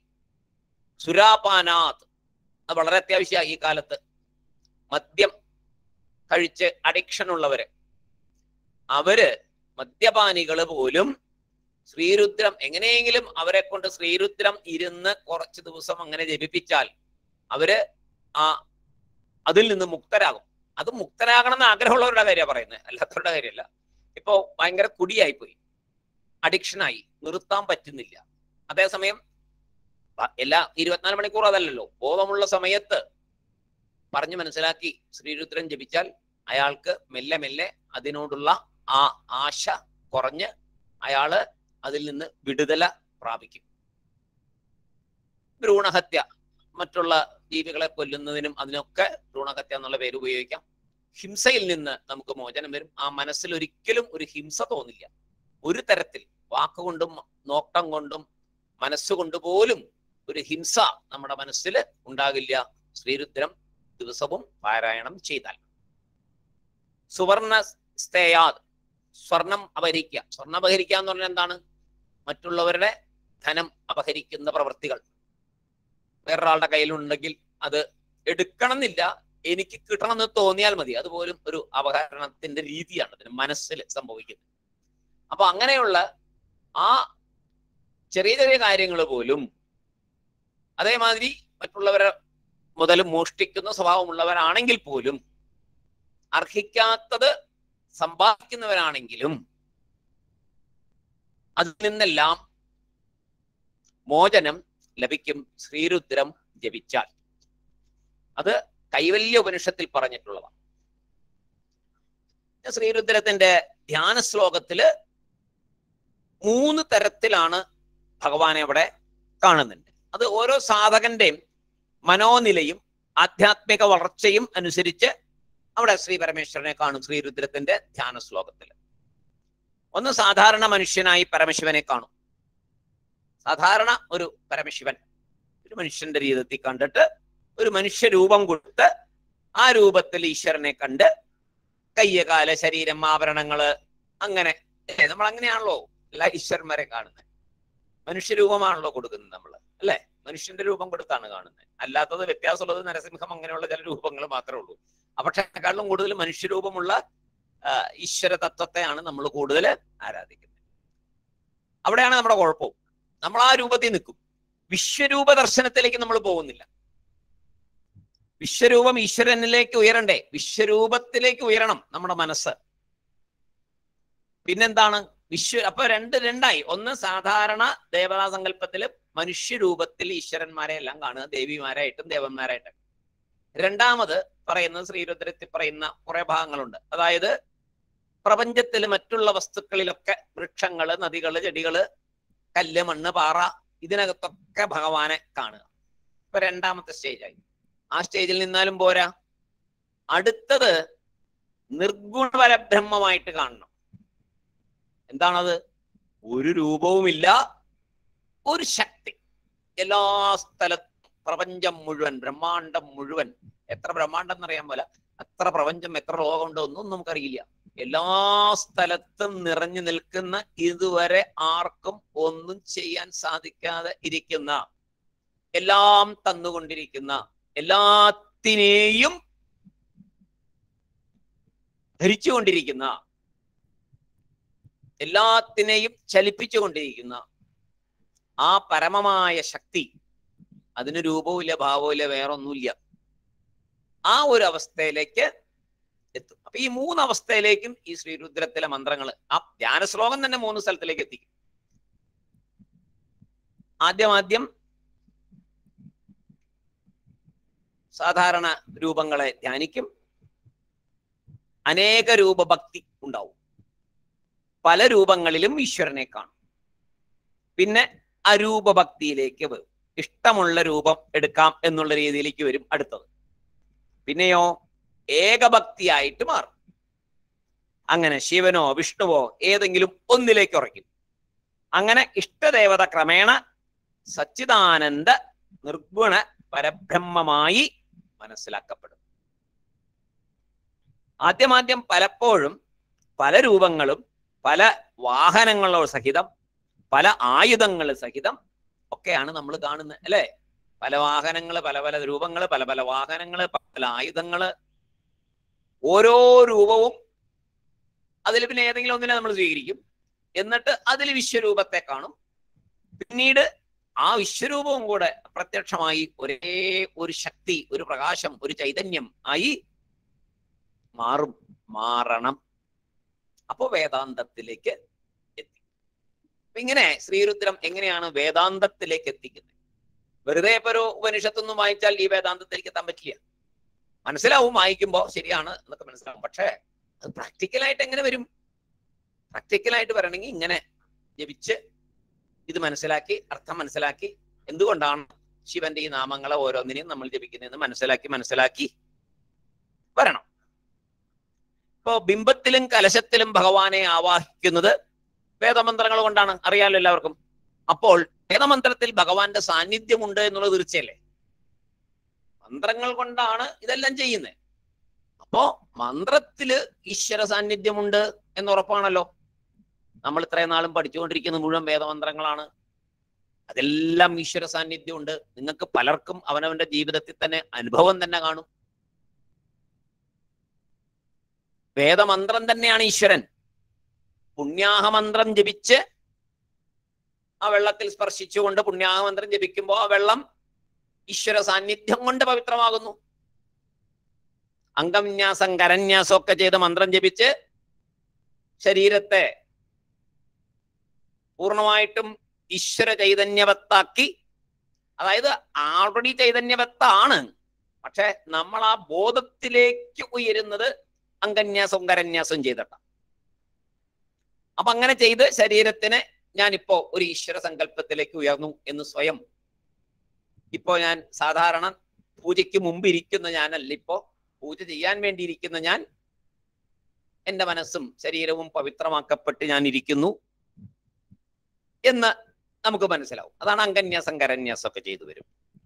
സുരാപാനാത് അത് വളരെ അത്യാവശ്യമാണ് ഈ കാലത്ത് മദ്യം കഴിച്ച് അഡിക്ഷൻ ഉള്ളവര് അവര് മദ്യപാനികള് പോലും ശ്രീരുദ്രം എങ്ങനെയെങ്കിലും അവരെ കൊണ്ട് ശ്രീരുദ്രം ഇരുന്ന് കുറച്ച് ദിവസം അങ്ങനെ ജപിപ്പിച്ചാൽ അവര് ആ അതിൽ നിന്ന് മുക്തരാകും അത് മുക്തരാകണം എന്ന് ആഗ്രഹമുള്ളവരുടെ കാര്യമാണ് പറയുന്നത് അല്ലാത്തവരുടെ കാര്യമല്ല ഇപ്പോ ഭയങ്കര കുടിയായി പോയി അഡിക്ഷനായി നിർത്താൻ പറ്റുന്നില്ല അതേസമയം പ- എല്ലാ ഇരുപത്തിനാല് മണിക്കൂർ അതല്ലല്ലോ ബോധമുള്ള സമയത്ത് പറഞ്ഞു മനസ്സിലാക്കി ശ്രീരുദ്രൻ ജപിച്ചാൽ അയാൾക്ക് മെല്ലെ മെല്ലെ അതിനോടുള്ള ആ ആശ കുറഞ്ഞ് അയാള് അതിൽ നിന്ന് വിടുതല പ്രാപിക്കും ഭ്രൂണഹത്യ മറ്റുള്ള ജീവികളെ കൊല്ലുന്നതിനും അതിനൊക്കെ ഭ്രൂണഹത്യ എന്നുള്ള പേര് ഉപയോഗിക്കാം ഹിംസയിൽ നിന്ന് നമുക്ക് മോചനം വരും ആ മനസ്സിൽ ഒരിക്കലും ഒരു ഹിംസ തോന്നില്ല ഒരു തരത്തിൽ വാക്കുകൊണ്ടും നോട്ടം കൊണ്ടും മനസ്സുകൊണ്ട് പോലും ഒരു ഹിംസ നമ്മുടെ മനസ്സിൽ ഉണ്ടാകില്ല ശ്രീരുദ്രം ദിവസവും പാരായണം ചെയ്താൽ സുവർണ സ്തേയാത് സ്വർണം അപഹരിക്കുക സ്വർണം അപഹരിക്കുക എന്ന് പറഞ്ഞാൽ എന്താണ് മറ്റുള്ളവരുടെ ധനം അപഹരിക്കുന്ന പ്രവൃത്തികൾ വേറൊരാളുടെ കയ്യിലുണ്ടെങ്കിൽ അത് എടുക്കണം എന്നില്ല എനിക്ക് കിട്ടണമെന്ന് തോന്നിയാൽ മതി അതുപോലും ഒരു അപഹരണത്തിന്റെ രീതിയാണ് അതിന് മനസ്സിൽ സംഭവിക്കുന്നത് അപ്പൊ അങ്ങനെയുള്ള ആ ചെറിയ ചെറിയ കാര്യങ്ങൾ പോലും അതേമാതിരി മറ്റുള്ളവരെ മുതൽ മോഷ്ടിക്കുന്ന സ്വഭാവമുള്ളവരാണെങ്കിൽ പോലും അർഹിക്കാത്തത് സമ്പാദിക്കുന്നവരാണെങ്കിലും അതിൽ നിന്നെല്ലാം മോചനം ലഭിക്കും ശ്രീരുദ്രം ജപിച്ചാൽ അത് കൈവല്യ ഉപനിഷത്തിൽ പറഞ്ഞിട്ടുള്ളതാണ് ശ്രീരുദ്രത്തിന്റെ ധ്യാന ശ്ലോകത്തില് മൂന്ന് തരത്തിലാണ് ഭഗവാനെ അവിടെ കാണുന്നുണ്ട് അത് ഓരോ സാധകന്റെയും മനോനിലയും ആധ്യാത്മിക വളർച്ചയും അനുസരിച്ച് അവിടെ ശ്രീ പരമേശ്വരനെ കാണും ശ്രീരുദ്രത്തിന്റെ ധ്യാന ശ്ലോകത്തിൽ ഒന്ന് സാധാരണ മനുഷ്യനായി പരമശിവനെ കാണും സാധാരണ ഒരു പരമശിവൻ ഒരു മനുഷ്യന്റെ രീതിയിൽ കണ്ടിട്ട് ഒരു മനുഷ്യ രൂപം കൊടുത്ത് ആ രൂപത്തിൽ ഈശ്വരനെ കണ്ട് കയ്യ കാല ശരീരം ആഭരണങ്ങള് അങ്ങനെ ഏ, നമ്മൾ അങ്ങനെയാണല്ലോ എല്ലാ ഈശ്വരന്മാരെ കാണുന്നത് മനുഷ്യരൂപമാണല്ലോ കൊടുക്കുന്നത് നമ്മൾ അല്ലെ മനുഷ്യന്റെ രൂപം കൊടുത്താണ് കാണുന്നത് അല്ലാത്തത് വ്യത്യാസമുള്ളത് നരസിംഹം അങ്ങനെയുള്ള ചില രൂപങ്ങൾ മാത്രമേ ഉള്ളൂ പക്ഷെ അതിനെക്കാളും കൂടുതൽ മനുഷ്യരൂപമുള്ള ആ, ഈശ്വര തത്വത്തെയാണ് നമ്മൾ കൂടുതൽ ആരാധിക്കുന്നത് അവിടെയാണ് നമ്മുടെ കുഴപ്പവും നമ്മൾ ആ രൂപത്തിൽ നിൽക്കും വിശ്വരൂപ ദർശനത്തിലേക്ക് നമ്മൾ പോകുന്നില്ല വിശ്വരൂപം ഈശ്വരനിലേക്ക് ഉയരണ്ടേ വിശ്വരൂപത്തിലേക്ക് ഉയരണം നമ്മുടെ മനസ്സ് പിന്നെന്താണ് വിശ്വ അപ്പൊ രണ്ട് രണ്ടായി ഒന്ന് സാധാരണ ദേവതാ സങ്കല്പത്തില് മനുഷ്യരൂപത്തിൽ ഈശ്വരന്മാരെ എല്ലാം കാണുക ദേവിമാരായിട്ടും ദേവന്മാരായിട്ടും രണ്ടാമത് പറയുന്നത് ശ്രീരുദ്രത്തിൽ പറയുന്ന കുറെ ഭാഗങ്ങളുണ്ട് അതായത് പ്രപഞ്ചത്തിൽ മറ്റുള്ള വസ്തുക്കളിലൊക്കെ വൃക്ഷങ്ങള് നദികള് ചെടികള് കല്ല് മണ്ണ് പാറ ഇതിനകത്തൊക്കെ ഭഗവാനെ കാണുക ഇപ്പൊ രണ്ടാമത്തെ സ്റ്റേജായി ആ സ്റ്റേജിൽ നിന്നാലും പോരാ അടുത്തത് നിർഗുണ പരബ്രഹ്മമായിട്ട് കാണണം എന്താണത് ഒരു രൂപവുമില്ല ഒരു ശക്തി എല്ലാ സ്ഥലത്തും പ്രപഞ്ചം മുഴുവൻ ബ്രഹ്മാണ്ടം മുഴുവൻ എത്ര ബ്രഹ്മാണ്ടം എന്നറിയാൻ പോലെ അത്ര പ്രപഞ്ചം എത്ര ലോകമുണ്ടോ ഒന്നും നമുക്കറിയില്ല എല്ലാ സ്ഥലത്തും നിറഞ്ഞു നിൽക്കുന്ന ഇതുവരെ ആർക്കും ഒന്നും ചെയ്യാൻ സാധിക്കാതെ ഇരിക്കുന്ന എല്ലാം തന്നുകൊണ്ടിരിക്കുന്ന എല്ലാത്തിനെയും ധരിച്ചുകൊണ്ടിരിക്കുന്ന എല്ലാത്തിനെയും ചലിപ്പിച്ചുകൊണ്ടിരിക്കുന്ന ആ പരമമായ ശക്തി അതിന് രൂപവുമില്ല ഭാവവുമില്ല വേറൊന്നുമില്ല ആ ഒരു അവസ്ഥയിലേക്ക് എത്തും അപ്പൊ ഈ മൂന്ന് അവസ്ഥയിലേക്കും ഈ ശ്രീരുദ്രത്തിലെ മന്ത്രങ്ങൾ ആ ധ്യാന ശ്ലോകം തന്നെ മൂന്ന് സ്ഥലത്തിലേക്ക് എത്തിക്കും ആദ്യം ആദ്യം സാധാരണ രൂപങ്ങളെ ധ്യാനിക്കും അനേക രൂപഭക്തി ഉണ്ടാവും പല രൂപങ്ങളിലും ഈശ്വരനെ കാണും പിന്നെ അരൂപഭക്തിയിലേക്ക് വരും ഇഷ്ടമുള്ള രൂപം എടുക്കാം എന്നുള്ള രീതിയിലേക്ക് വരും അടുത്തത് പിന്നെയോ ഏകഭക്തിയായിട്ട് മാറും അങ്ങനെ ശിവനോ വിഷ്ണുവോ ഏതെങ്കിലും ഒന്നിലേക്ക് ഉറയ്ക്കും അങ്ങനെ ഇഷ്ടദേവത ക്രമേണ സച്ചിദാനന്ദ നിർഗുണ പരബ്രഹ്മമായി മനസ്സിലാക്കപ്പെടും ആദ്യമാദ്യം പലപ്പോഴും പല രൂപങ്ങളും പല വാഹനങ്ങളോ സഹിതം പല ആയുധങ്ങൾ സഹിതം ഒക്കെയാണ് നമ്മൾ കാണുന്നത് അല്ലെ പല വാഹനങ്ങൾ പല പല രൂപങ്ങൾ പല പല വാഹനങ്ങൾ പല ആയുധങ്ങള് ഓരോ രൂപവും അതിൽ പിന്നെ ഏതെങ്കിലും ഒന്നിനെ നമ്മൾ സ്വീകരിക്കും എന്നിട്ട് അതിൽ വിശ്വരൂപത്തെ കാണും പിന്നീട് ആ വിശ്വരൂപവും കൂടെ പ്രത്യക്ഷമായി ഒരേ ഒരു ശക്തി ഒരു പ്രകാശം ഒരു ചൈതന്യം ആയി മാറും മാറണം അപ്പോ വേദാന്തത്തിലേക്ക് എത്തി അപ്പൊ ഇങ്ങനെ ശ്രീരുദ്രം എങ്ങനെയാണ് വേദാന്തത്തിലേക്ക് എത്തിക്കുന്നത് വെറുതെ ഇപ്പൊ ഒരു ഉപനിഷത്തൊന്നും വായിച്ചാൽ ഈ വേദാന്തത്തിലേക്ക് എത്താൻ പറ്റില്ല മനസ്സിലാവും വായിക്കുമ്പോ ശരിയാണ് എന്നൊക്കെ മനസ്സിലാവും പക്ഷേ അത് പ്രാക്ടിക്കലായിട്ട് എങ്ങനെ വരും പ്രാക്ടിക്കലായിട്ട് വരണമെങ്കിൽ ഇങ്ങനെ ജപിച്ച് ഇത് മനസ്സിലാക്കി അർത്ഥം മനസ്സിലാക്കി എന്തുകൊണ്ടാണ് ശിവന്റെ ഈ നാമങ്ങളെ ഓരോന്നിനെയും നമ്മൾ ജപിക്കുന്നതെന്ന് മനസ്സിലാക്കി മനസ്സിലാക്കി വരണം ഇപ്പോ ബിംബത്തിലും കലശത്തിലും ഭഗവാനെ ആവാഹിക്കുന്നത് വേദമന്ത്രങ്ങൾ കൊണ്ടാണ് അറിയാലോ എല്ലാവർക്കും അപ്പോൾ വേദമന്ത്രത്തിൽ ഭഗവാന്റെ സാന്നിധ്യമുണ്ട് എന്നുള്ളത് തീർച്ചയല്ലേ മന്ത്രങ്ങൾ കൊണ്ടാണ് ഇതെല്ലാം ചെയ്യുന്നത് അപ്പോ മന്ത്രത്തില് ഈശ്വര സാന്നിധ്യമുണ്ട് എന്ന് ഉറപ്പാണല്ലോ നമ്മൾ ഇത്രയും നാളും പഠിച്ചുകൊണ്ടിരിക്കുന്ന മുഴുവൻ വേദമന്ത്രങ്ങളാണ് അതെല്ലാം ഈശ്വര സാന്നിധ്യമുണ്ട് നിങ്ങൾക്ക് പലർക്കും അവനവന്റെ ജീവിതത്തിൽ തന്നെ അനുഭവം തന്നെ കാണും വേദമന്ത്രം തന്നെയാണ് ഈശ്വരൻ പുണ്യാഹമന്ത്രം ജപിച്ച് ആ വെള്ളത്തിൽ സ്പർശിച്ചുകൊണ്ട് പുണ്യാഹമന്ത്രം ജപിക്കുമ്പോൾ ആ വെള്ളം ഈശ്വര സാന്നിധ്യം കൊണ്ട് പവിത്രമാകുന്നു അംഗവിന്യാസം കരന്യാസം ഒക്കെ ചെയ്ത് മന്ത്രം ജപിച്ച് ശരീരത്തെ പൂർണ്ണമായിട്ടും ഈശ്വര ചൈതന്യവത്താക്കി അതായത് ആൾറെഡി ചൈതന്യവത്താണ് പക്ഷെ നമ്മൾ ആ ബോധത്തിലേക്ക് ഉയരുന്നത് അംഗന്യാസവും കരന്യാസവും ചെയ്തിട്ടാണ് അപ്പൊ അങ്ങനെ ചെയ്ത് ശരീരത്തിനെ ഞാനിപ്പോ ഒരു ഈശ്വര സങ്കല്പത്തിലേക്ക് ഉയർന്നു എന്ന് സ്വയം ഇപ്പോ ഞാൻ സാധാരണ പൂജയ്ക്ക് മുമ്പ് ഇരിക്കുന്ന ഞാനല്ല ഇപ്പോ പൂജ ചെയ്യാൻ വേണ്ടി ഇരിക്കുന്ന ഞാൻ എന്റെ മനസ്സും ശരീരവും പവിത്രമാക്കപ്പെട്ട് ഞാൻ ഇരിക്കുന്നു എന്ന് നമുക്ക് മനസ്സിലാവും അതാണ് അംഗന്യാസം കരന്യാസം ഒക്കെ ചെയ്തു വരും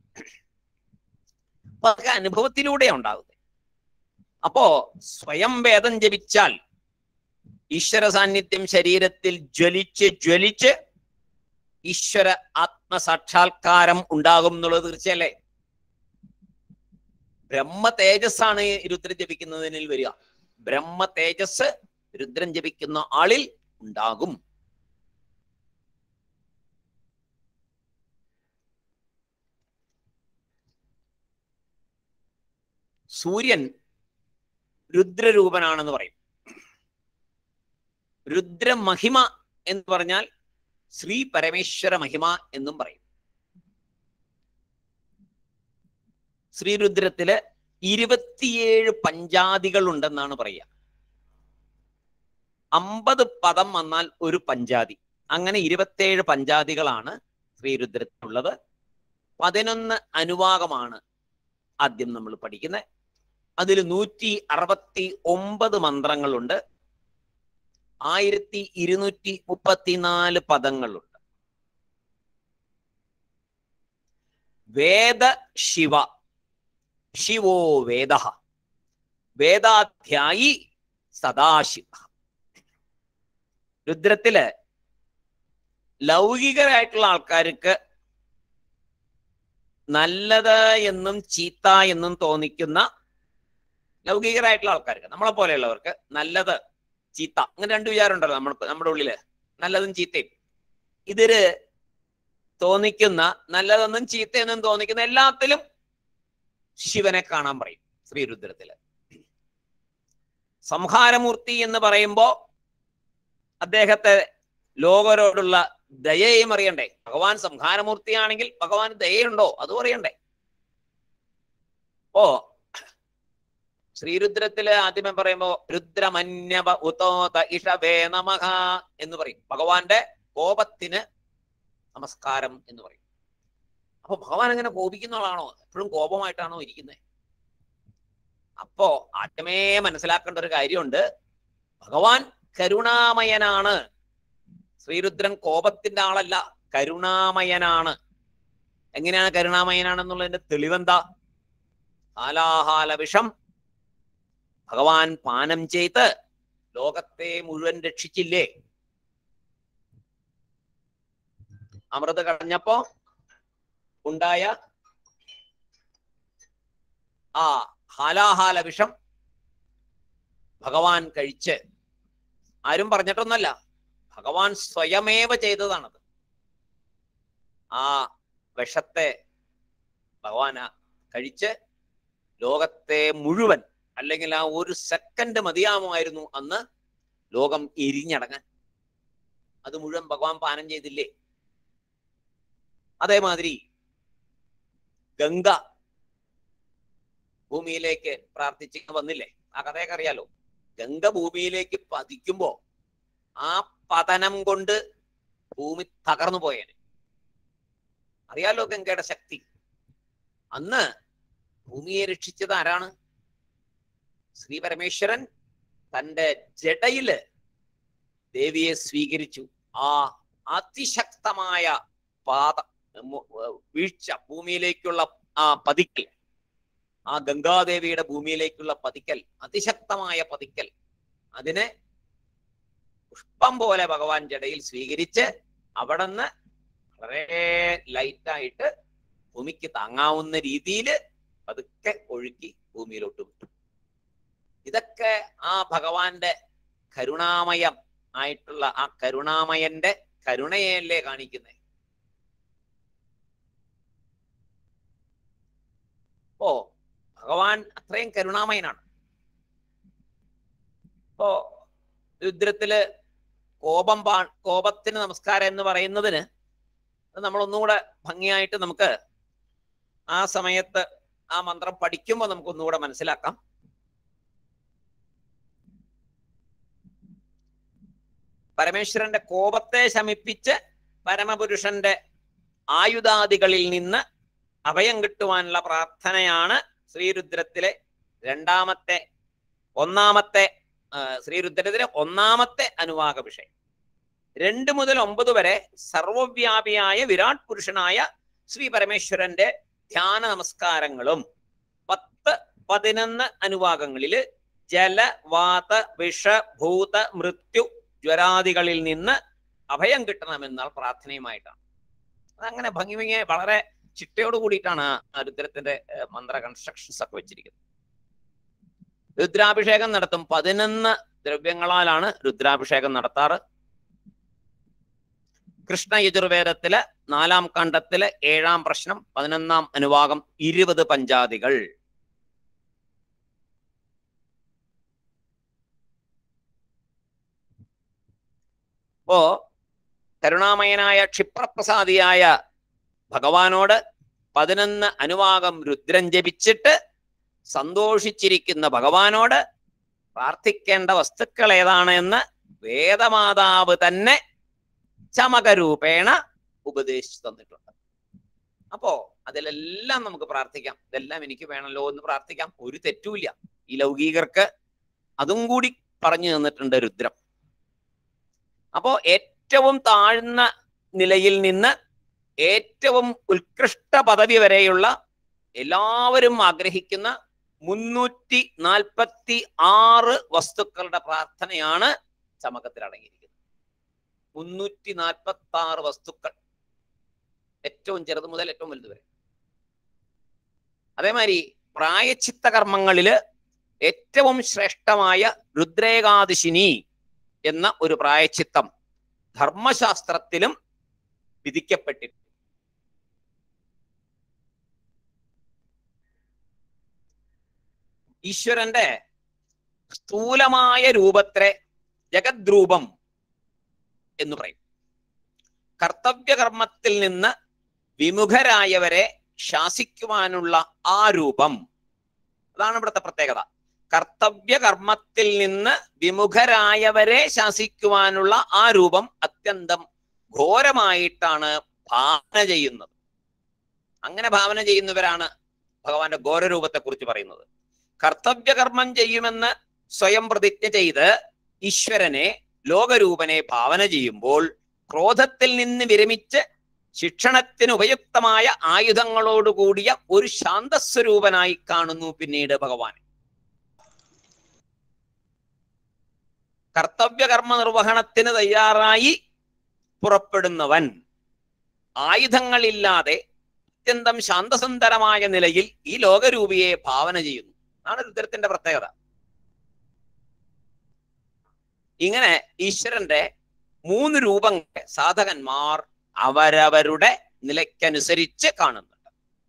അപ്പൊ അതൊക്കെ അനുഭവത്തിലൂടെ ഉണ്ടാകുന്നത് അപ്പോ സ്വയം വേദം ജപിച്ചാൽ ഈശ്വര സാന്നിധ്യം ശരീരത്തിൽ ജ്വലിച്ച് ജ്വലിച്ച് ഈശ്വര ആത്മസാക്ഷാത്കാരം ഉണ്ടാകും എന്നുള്ളത് തീർച്ചയല്ലേ ബ്രഹ്മ തേജസ്സാണ് ഈ രുദ്രം ജപിക്കുന്നതിനിൽ വരിക ബ്രഹ്മ തേജസ് രുദ്രം ജപിക്കുന്ന ആളിൽ ഉണ്ടാകും സൂര്യൻ രുദ്രരൂപനാണെന്ന് പറയും രുദ്രമഹിമ എന്ന് പറഞ്ഞാൽ ശ്രീ പരമേശ്വര മഹിമ എന്നും പറയും ശ്രീരുദ്രത്തില് ഇരുപത്തിയേഴ് പഞ്ചാദികൾ ഉണ്ടെന്നാണ് പറയുക അമ്പത് പദം വന്നാൽ ഒരു പഞ്ചാതി അങ്ങനെ ഇരുപത്തിയേഴ് പഞ്ചാതികളാണ് ശ്രീരുദ്രത്തിനുള്ളത് പതിനൊന്ന് അനുവാകമാണ് ആദ്യം നമ്മൾ പഠിക്കുന്നത് അതിൽ നൂറ്റി അറുപത്തി ഒമ്പത് മന്ത്രങ്ങളുണ്ട് ആയിരത്തി ഇരുന്നൂറ്റി മുപ്പത്തിനാല് പദങ്ങളുണ്ട് വേദ ശിവ ശിവോ വേദ വേദാധ്യായി സദാശിവ രുദ്രത്തില് ലൗകികരായിട്ടുള്ള ആൾക്കാർക്ക് നല്ലത് എന്നും ചീത്ത എന്നും തോന്നിക്കുന്ന ലൗകികരായിട്ടുള്ള ആൾക്കാർക്ക് നമ്മളെ പോലെയുള്ളവർക്ക് നല്ലത് ചീത്ത അങ്ങനെ രണ്ട് വിചാരമുണ്ടല്ലോ നമ്മൾ നമ്മുടെ ഉള്ളില് നല്ലതും ചീത്തയും ഇതില് തോന്നിക്കുന്ന നല്ലതെന്നും ചീത്തയെന്നും തോന്നിക്കുന്ന എല്ലാത്തിലും ശിവനെ കാണാൻ പറയും ശ്രീരുദ്രത്തില് സംഹാരമൂർത്തി എന്ന് പറയുമ്പോ അദ്ദേഹത്തെ ലോകരോടുള്ള ദയയും അറിയണ്ടേ ഭഗവാൻ സംഹാരമൂർത്തിയാണെങ്കിൽ ഭഗവാൻ ദയയുണ്ടോ അതും അറിയണ്ടേ ഓ ശ്രീരുദ്രത്തില് ആദ്യമേ പറയുമ്പോ രുദ്രമന്യവ ഉതോത ഇഷവേ നമഃ എന്ന് പറയും ഭഗവാന്റെ കോപത്തിന് നമസ്കാരം എന്ന് പറയും അപ്പൊ ഭഗവാൻ അങ്ങനെ കോപിക്കുന്ന ആളാണോ എപ്പോഴും കോപമായിട്ടാണോ ഇരിക്കുന്നത് അപ്പോ ആദ്യമേ മനസ്സിലാക്കേണ്ട ഒരു കാര്യമുണ്ട് ഭഗവാൻ കരുണാമയനാണ് ശ്രീരുദ്രൻ കോപത്തിന്റെ ആളല്ല കരുണാമയനാണ് എങ്ങനെയാണ് കരുണാമയനാണെന്നുള്ളതിന്റെ തെളിവെന്താ ഹാലാഹാല വിഷം ഭഗവാൻ പാനം ചെയ്ത് ലോകത്തെ മുഴുവൻ രക്ഷിച്ചില്ലേ അമൃത് കഴിഞ്ഞപ്പോ ഉണ്ടായ ആ ഹാലാഹാല വിഷം ഭഗവാൻ കഴിച്ച് ആരും പറഞ്ഞിട്ടൊന്നല്ല ഭഗവാൻ സ്വയമേവ ചെയ്തതാണത് ആ വിഷത്തെ ഭഗവാൻ കഴിച്ച് ലോകത്തെ മുഴുവൻ അല്ലെങ്കിൽ ആ ഒരു സെക്കൻഡ് മതിയാവുമായിരുന്നു അന്ന് ലോകം എരിഞ്ഞടങ്ങാൻ അത് മുഴുവൻ ഭഗവാൻ പാനം ചെയ്തില്ലേ അതേമാതിരി ഗംഗ ഭൂമിയിലേക്ക് പ്രാർത്ഥിച്ച് വന്നില്ലേ ആ കഥയൊക്കെ അറിയാലോ ഗംഗ ഭൂമിയിലേക്ക് പതിക്കുമ്പോ ആ പതനം കൊണ്ട് ഭൂമി തകർന്നു പോയേനെ അറിയാലോ ഗംഗയുടെ ശക്തി അന്ന് ഭൂമിയെ രക്ഷിച്ചത് ആരാണ് ശ്രീ പരമേശ്വരൻ തന്റെ ജടയില് ദേവിയെ സ്വീകരിച്ചു ആ അതിശക്തമായ പാത മു- വീഴ്ച ഭൂമിയിലേക്കുള്ള ആ പതിക്കൽ ആ ഗംഗാദേവിയുടെ ഭൂമിയിലേക്കുള്ള പതിക്കൽ അതിശക്തമായ പതിക്കൽ അതിനെ പുഷ്പം പോലെ ഭഗവാൻ ജടയിൽ സ്വീകരിച്ച് അവിടുന്ന് വളരെ ലൈറ്റായിട്ട് ഭൂമിക്ക് താങ്ങാവുന്ന രീതിയിൽ പതുക്കെ ഒഴുക്കി ഭൂമിയിലോട്ട് വിട്ടു ഇതൊക്കെ ആ ഭഗവാന്റെ കരുണാമയം ആയിട്ടുള്ള ആ കരുണാമയന്റെ കരുണയല്ലേ കാണിക്കുന്നത് ഓ ഭഗവാൻ അത്രയും കരുണാമയനാണ് ഇപ്പോ രുദ്രത്തില് കോപം പാ കോപത്തിന് നമസ്കാരം എന്ന് പറയുന്നതിന് അത് നമ്മൾ ഒന്നുകൂടെ ഭംഗിയായിട്ട് നമുക്ക് ആ സമയത്ത് ആ മന്ത്രം പഠിക്കുമ്പോൾ നമുക്ക് ഒന്നുകൂടെ മനസ്സിലാക്കാം പരമേശ്വരന്റെ കോപത്തെ ശമിപ്പിച്ച് പരമപുരുഷന്റെ ആയുധാദികളിൽ നിന്ന് അഭയം കിട്ടുവാനുള്ള പ്രാർത്ഥനയാണ് ശ്രീരുദ്രത്തിലെ രണ്ടാമത്തെ ഒന്നാമത്തെ ആ, ശ്രീരുദ്രത്തിലെ ഒന്നാമത്തെ അനുവാക വിഷയം രണ്ട് മുതൽ ഒമ്പത് വരെ സർവവ്യാപിയായ വിരാട് പുരുഷനായ ശ്രീ പരമേശ്വരന്റെ ധ്യാന നമസ്കാരങ്ങളും പത്ത് പതിനൊന്ന് അനുവാകങ്ങളില് ജല വാത വിഷ ഭൂത മൃത്യു ജ്വരാദികളിൽ നിന്ന് അഭയം കിട്ടണമെന്നാൽ പ്രാർത്ഥനയുമായിട്ടാണ് അതങ്ങനെ ഭംഗി ഭംഗിയെ വളരെ ചിട്ടയോട് കൂടിയിട്ടാണ് ആ രുദ്രത്തിന്റെ ഏഹ്, മന്ത്ര കൺസ്ട്രക്ഷൻസ് ഒക്കെ വെച്ചിരിക്കുന്നത് രുദ്രാഭിഷേകം നടത്തും പതിനൊന്ന് ദ്രവ്യങ്ങളാലാണ് രുദ്രാഭിഷേകം നടത്താറ് കൃഷ്ണ യജുർവേദത്തിലെ നാലാം കണ്ഡത്തിലെ ഏഴാം പ്രശ്നം പതിനൊന്നാം അനുവാകം ഇരുപത് പഞ്ചാദികൾ അപ്പോ കരുണാമയനായ ക്ഷിപ്രപ്രസാദിയായ ഭഗവാനോട് പതിനൊന്ന് അനുവാകം രുദ്രം ജപിച്ചിട്ട് സന്തോഷിച്ചിരിക്കുന്ന ഭഗവാനോട് പ്രാർത്ഥിക്കേണ്ട വസ്തുക്കൾ ഏതാണ് എന്ന് വേദമാതാവ് തന്നെ ചമകരൂപേണ ഉപദേശിച്ചു തന്നിട്ടുണ്ട് അപ്പോ അതിലെല്ലാം നമുക്ക് പ്രാർത്ഥിക്കാം ഇതെല്ലാം എനിക്ക് വേണമല്ലോ എന്ന് പ്രാർത്ഥിക്കാം ഒരു തെറ്റുമില്ല ഈ ലൗകികർക്ക് അതും കൂടി പറഞ്ഞു തന്നിട്ടുണ്ട് രുദ്രം അപ്പോ ഏറ്റവും താഴ്ന്ന നിലയിൽ നിന്ന് ഏറ്റവും ഉത്കൃഷ്ട പദവി വരെയുള്ള എല്ലാവരും ആഗ്രഹിക്കുന്ന മുന്നൂറ്റി നാൽപ്പത്തി ആറ് വസ്തുക്കളുടെ പ്രാർത്ഥനയാണ് ചമകത്തിൽ അടങ്ങിയിരിക്കുന്നത് മുന്നൂറ്റി നാൽപ്പത്തി ആറ് വസ്തുക്കൾ ഏറ്റവും ചെറുത് മുതൽ ഏറ്റവും വലുത് വരെ അതേമാതിരി പ്രായച്ചിത്ത കർമ്മങ്ങളില് ഏറ്റവും ശ്രേഷ്ഠമായ രുദ്രേകാദശിനി എന്ന ഒരു പ്രായച്ചിത്തം ധർമ്മശാസ്ത്രത്തിലും വിധിക്കപ്പെട്ടിട്ടുണ്ട് ഈശ്വരന്റെ സ്ഥൂലമായ രൂപത്തെ ജഗദ്രൂപം എന്ന് പറയും കർത്തവ്യകർമ്മത്തിൽ നിന്ന് വിമുഖരായവരെ ശാസിക്കുവാനുള്ള ആ രൂപം അതാണ് ഇവിടുത്തെ പ്രത്യേകത കർത്തവ്യകർമ്മത്തിൽ നിന്ന് വിമുഖരായവരെ ശാസിക്കുവാനുള്ള ആ രൂപം അത്യന്തം ഘോരമായിട്ടാണ് ഭാവന ചെയ്യുന്നത് അങ്ങനെ ഭാവന ചെയ്യുന്നവരാണ് ഭഗവാന്റെ ഘോരരൂപത്തെ കുറിച്ച് പറയുന്നത് കർത്തവ്യകർമ്മം ചെയ്യുമെന്ന് സ്വയം പ്രതിജ്ഞ ചെയ്ത് ഈശ്വരനെ ലോകരൂപനെ ഭാവന ചെയ്യുമ്പോൾ ക്രോധത്തിൽ നിന്ന് വിരമിച്ച് ശിക്ഷണത്തിന് ഉപയുക്തമായ ആയുധങ്ങളോടുകൂടിയ ഒരു ശാന്തസ്വരൂപനായി കാണുന്നു പിന്നീട് ഭഗവാൻ കർത്തവ്യകർമ്മ നിർവഹണത്തിന് തയ്യാറായി പുറപ്പെടുന്നവൻ ആയുധങ്ങളില്ലാതെ അത്യന്തം ശാന്തസുന്ദരമായ നിലയിൽ ഈ ലോകരൂപിയെ ഭാവന ചെയ്യുന്നു ആണ് രുദ്രത്തിന്റെ പ്രത്യേകത ഇങ്ങനെ ഈശ്വരന്റെ മൂന്ന് രൂപങ്ങൾ സാധകന്മാർ അവരവരുടെ നിലയ്ക്കനുസരിച്ച് കാണുന്നുണ്ട്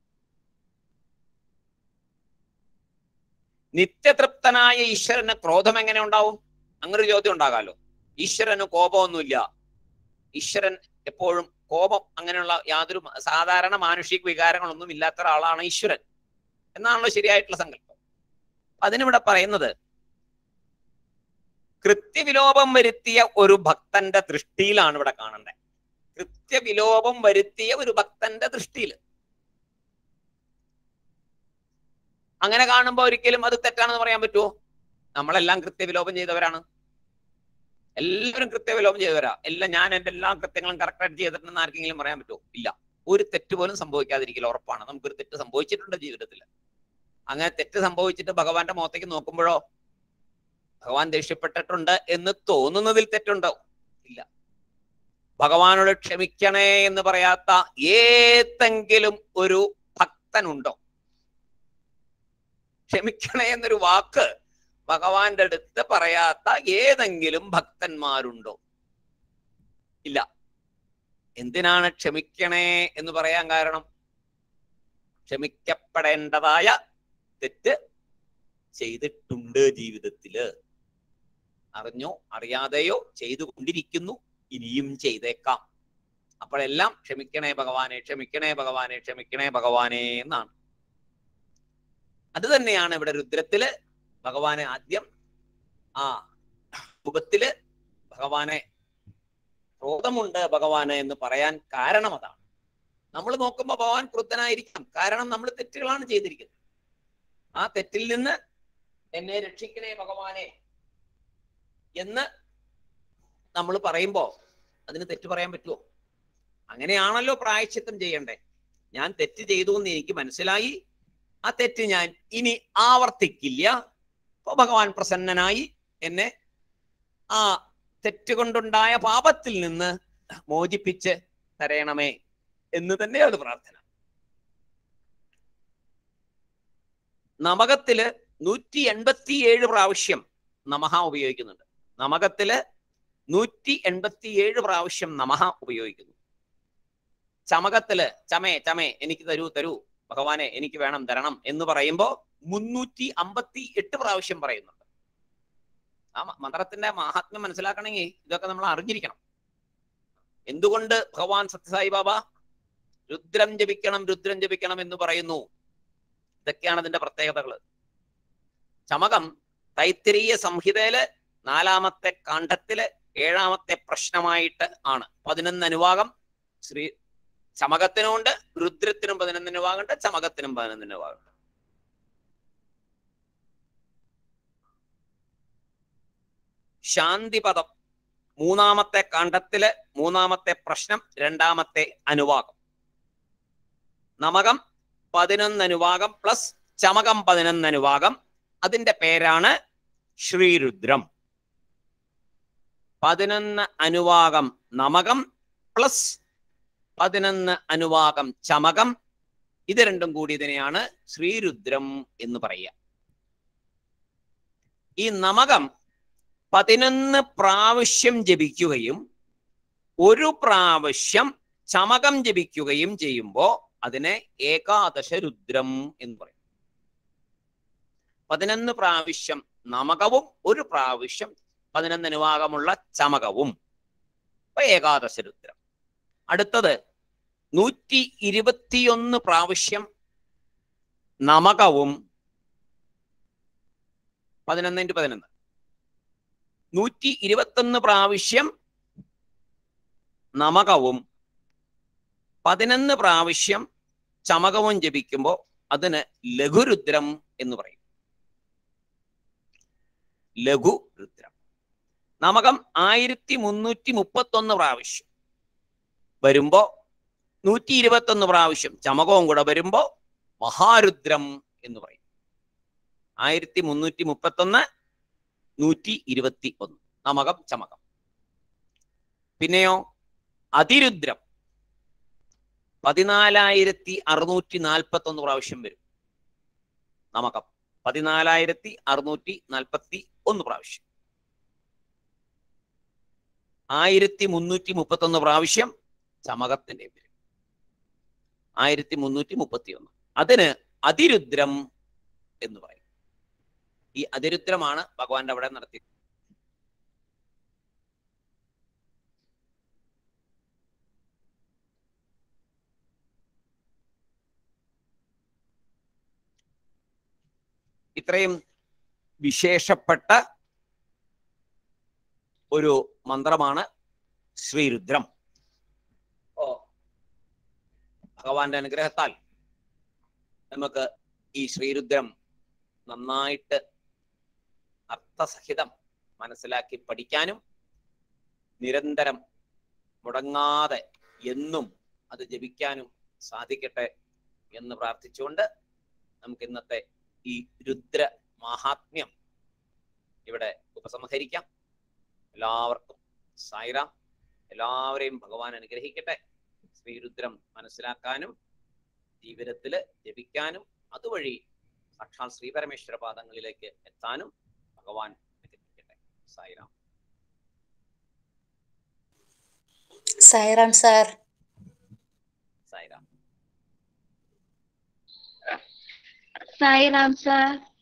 നിത്യതൃപ്തനായ ഈശ്വരന് ക്രോധം എങ്ങനെ ഉണ്ടാവും അങ്ങനെ ഒരു ചോദ്യം ഉണ്ടാകാമല്ലോ ഈശ്വരന് കോപമൊന്നുമില്ല ഈശ്വരൻ എപ്പോഴും കോപം അങ്ങനെയുള്ള യാതൊരു സാധാരണ മാനുഷിക വികാരങ്ങളൊന്നും ഇല്ലാത്ത ഒരാളാണ് ഈശ്വരൻ എന്നാണല്ലോ ശരിയായിട്ടുള്ള സങ്കല്പം അതിനിവിടെ പറയുന്നത് കൃത്യവിലോപം വരുത്തിയ ഒരു ഭക്തന്റെ ദൃഷ്ടിയിലാണ് ഇവിടെ കാണേണ്ടത് കൃത്യവിലോപം വരുത്തിയ ഒരു ഭക്തന്റെ ദൃഷ്ടിയിൽ അങ്ങനെ കാണുമ്പോൾ ഒരിക്കലും അത് തെറ്റാണെന്ന് പറയാൻ പറ്റുമോ നമ്മളെല്ലാം കൃത്യവിലോപം ചെയ്തവരാണ് എല്ലാവരും കൃത്യവിലോപം ചെയ്തവരാ എല്ലാം ഞാൻ എന്റെ എല്ലാ കൃത്യങ്ങളും കറക്റ്റായിട്ട് ചെയ്തിട്ടുണ്ടെന്ന് ആർക്കെങ്കിലും പറയാൻ പറ്റുമോ ഇല്ല ഒരു തെറ്റ് പോലും സംഭവിക്കാതിരിക്കില്ല ഉറപ്പാണ് നമുക്കൊരു തെറ്റ് സംഭവിച്ചിട്ടുണ്ട് ജീവിതത്തിൽ അങ്ങനെ തെറ്റ് സംഭവിച്ചിട്ട് ഭഗവാന്റെ മുഖത്തേക്ക് നോക്കുമ്പോഴോ ഭഗവാൻ ദേഷ്യപ്പെട്ടിട്ടുണ്ട് എന്ന് തോന്നുന്നതിൽ തെറ്റുണ്ടോ ഇല്ല ഭഗവാനോട് ക്ഷമിക്കണേ എന്ന് പറയാത്ത ഏതെങ്കിലും ഒരു ഭക്തനുണ്ടോ ക്ഷമിക്കണേ എന്നൊരു വാക്ക് ഭഗവാന്റെ അടുത്ത് പറയാത്ത ഏതെങ്കിലും ഭക്തന്മാരുണ്ടോ ഇല്ല എന്തിനാണ് ക്ഷമിക്കണേ എന്ന് പറയാൻ കാരണം ക്ഷമിക്കപ്പെടേണ്ടതായ തെറ്റ് ചെയ്തിട്ടുണ്ട് ജീവിതത്തില് അറിഞ്ഞോ അറിയാതെയോ ചെയ്തുകൊണ്ടിരിക്കുന്നു ഇനിയും ചെയ്തേക്കാം അപ്പോഴെല്ലാം ക്ഷമിക്കണേ ഭഗവാനെ ക്ഷമിക്കണേ ഭഗവാനെ ക്ഷമിക്കണേ ഭഗവാനെ എന്നാണ് അത് തന്നെയാണ് ഇവിടെ രുദ്രത്തില് ഭഗവാനെ ആദ്യം ആ രൂപത്തില് ഭഗവാനെ ക്രോധമുണ്ട് ഭഗവാന് എന്ന് പറയാൻ കാരണം അതാണ് നമ്മൾ നോക്കുമ്പോൾ ഭഗവാൻ ക്രുദ്ധനായിരിക്കാം കാരണം നമ്മൾ തെറ്റുകളാണ് ചെയ്തിരിക്കുന്നത് ആ തെറ്റിൽ നിന്ന് എന്നെ രക്ഷിക്കണേ ഭഗവാനെ എന്ന് നമ്മൾ പറയുമ്പോ അതിന് തെറ്റ് പറയാൻ പറ്റുമോ അങ്ങനെയാണല്ലോ പ്രായശ്ചിത്തം ചെയ്യണ്ടേ ഞാൻ തെറ്റ് ചെയ്തു എന്ന് എനിക്ക് മനസ്സിലായി ആ തെറ്റ് ഞാൻ ഇനി ആവർത്തിക്കില്ല അപ്പൊ ഭഗവാൻ പ്രസന്നനായി എന്നെ ആ തെറ്റ് കൊണ്ടുണ്ടായ പാപത്തിൽ നിന്ന് മോചിപ്പിച്ച് തരയണമേ എന്ന് തന്നെയാണ് പ്രാർത്ഥന നമകത്തില് നൂറ്റി എൺപത്തിയേഴ് പ്രാവശ്യം നമഹ ഉപയോഗിക്കുന്നുണ്ട് നമകത്തില് നൂറ്റി എൺപത്തിയേഴ് പ്രാവശ്യം നമഹ ഉപയോഗിക്കുന്നു ചമകത്തില് ചമേ ചമേ എനിക്ക് തരൂ തരൂ ഭഗവാനെ എനിക്ക് വേണം തരണം എന്ന് പറയുമ്പോ മുന്നൂറ്റി അമ്പത്തി എട്ട് പ്രാവശ്യം പറയുന്നുണ്ട് ആ മ- മന്ത്രത്തിന്റെ മഹാത്മ്യം മനസ്സിലാക്കണമെങ്കിൽ ഇതൊക്കെ നമ്മൾ അറിഞ്ഞിരിക്കണം എന്തുകൊണ്ട് ഭഗവാൻ സത്യസായി ബാബ രുദ്രം ജപിക്കണം രുദ്രം ജപിക്കണം എന്ന് പറയുന്നു ഇതൊക്കെയാണ് അതിന്റെ പ്രത്യേകതകൾ ചമകം തൈത്തിരീയ സംഹിതയില് നാലാമത്തെ കാണ്ഡത്തില് ഏഴാമത്തെ പ്രശ്നമായിട്ട് ആണ് പതിനൊന്ന് അനുവാകം ശ്രീ ചമകത്തിനും ഉണ്ട് രുദ്രത്തിനും പതിനൊന്നിന് ഭാഗമുണ്ട് ചമകത്തിനും പതിനൊന്നിന് ഭാഗമുണ്ട് ശാന്തിപദം മൂന്നാമത്തെ കാണ്ഡത്തില് മൂന്നാമത്തെ പ്രശ്നം രണ്ടാമത്തെ അനുവാകം നമകം പതിനൊന്ന് അനുവാകം പ്ലസ് ചമകം പതിനൊന്ന് അനുവാകം അതിന്റെ പേരാണ് ശ്രീരുദ്രം പതിനൊന്ന് അനുവാകം നമകം പ്ലസ് പതിനൊന്ന് അനുവാകം ചമകം ഇത് രണ്ടും കൂടി ഇതിനെയാണ് ശ്രീരുദ്രം എന്ന് പറയുക ഈ നമകം പതിനൊന്ന് പ്രാവശ്യം ജപിക്കുകയും ഒരു പ്രാവശ്യം ചമകം ജപിക്കുകയും ചെയ്യുമ്പോൾ അതിനെ ഏകാദശ രുദ്രം എന്ന് പറയും പതിനൊന്ന് പ്രാവശ്യം നമകവും ഒരു പ്രാവശ്യം പതിനൊന്ന് അനുവാകമുള്ള ചമകവും അപ്പൊ ഏകാദശ രുദ്രം അടുത്തത് നൂറ്റി ഇരുപത്തിയൊന്ന് പ്രാവശ്യം നമകവും പതിനൊന്ന് ഇൻറ്റു പതിനൊന്ന് നൂറ്റി ഇരുപത്തൊന്ന് പ്രാവശ്യം നമകവും പതിനൊന്ന് പ്രാവശ്യം ചമകവും ജപിക്കുമ്പോൾ അതിന് ലഘുരുദ്രം എന്ന് പറയും ലഘുരുദ്രം നമകം ആയിരത്തി മുന്നൂറ്റി മുപ്പത്തൊന്ന് പ്രാവശ്യം വരുമ്പോ നൂറ്റി ഇരുപത്തൊന്ന് പ്രാവശ്യം ചമകവും കൂടെ വരുമ്പോ മഹാരുദ്രം എന്ന് പറയും ആയിരത്തി മുന്നൂറ്റി മുപ്പത്തൊന്ന് നൂറ്റി ഇരുപത്തി ഒന്ന് നമകം ചമകം പിന്നെയോ അതിരുദ്രം പതിനാലായിരത്തി അറുന്നൂറ്റി നാൽപ്പത്തി ഒന്ന് പ്രാവശ്യം വരും നമകം പതിനാലായിരത്തി അറുന്നൂറ്റി നാൽപ്പത്തി ഒന്ന് പ്രാവശ്യം ആയിരത്തി മുന്നൂറ്റി മുപ്പത്തി ഒന്ന് പ്രാവശ്യം ചമകത്തിന്റെ വരും ആയിരത്തി മുന്നൂറ്റി മുപ്പത്തി ഒന്ന് അതിന് അതിരുദ്രം എന്ന് പറയും ഈ അതിരുദ്രമാണ് ഭഗവാന്റെ അവിടെ നടത്തി ഇത്രയും വിശേഷപ്പെട്ട ഒരു മന്ത്രമാണ് ശ്രീരുദ്രം ഓ ഭഗവാന്റെ അനുഗ്രഹത്താൽ നമുക്ക് ഈ ശ്രീരുദ്രം നന്നായിട്ട് അർത്ഥസഹിതം മനസ്സിലാക്കി പഠിക്കാനും നിരന്തരം മുടങ്ങാതെ എന്നും അത് ജപിക്കാനും സാധിക്കട്ടെ എന്ന് പ്രാർത്ഥിച്ചുകൊണ്ട് നമുക്ക് ഇന്നത്തെ ഈ രുദ്ര മാഹാത്മ്യം ഇവിടെ ഉപസംഹരിക്കാം എല്ലാവർക്കും സായിറാം എല്ലാവരെയും ഭഗവാൻ അനുഗ്രഹിക്കട്ടെ ശ്രീരുദ്രം മനസ്സിലാക്കാനും ജീവിതത്തില് ജപിക്കാനും അതുവഴി സാക്ഷാൽ ശ്രീപരമേശ്വര പാദങ്ങളിലേക്ക് എത്താനും ഭഗവാൻ അനുഗ്രഹിക്കട്ടെ സായിറാം സായിറാം സാർ സായിറാം സായിറാം സാർ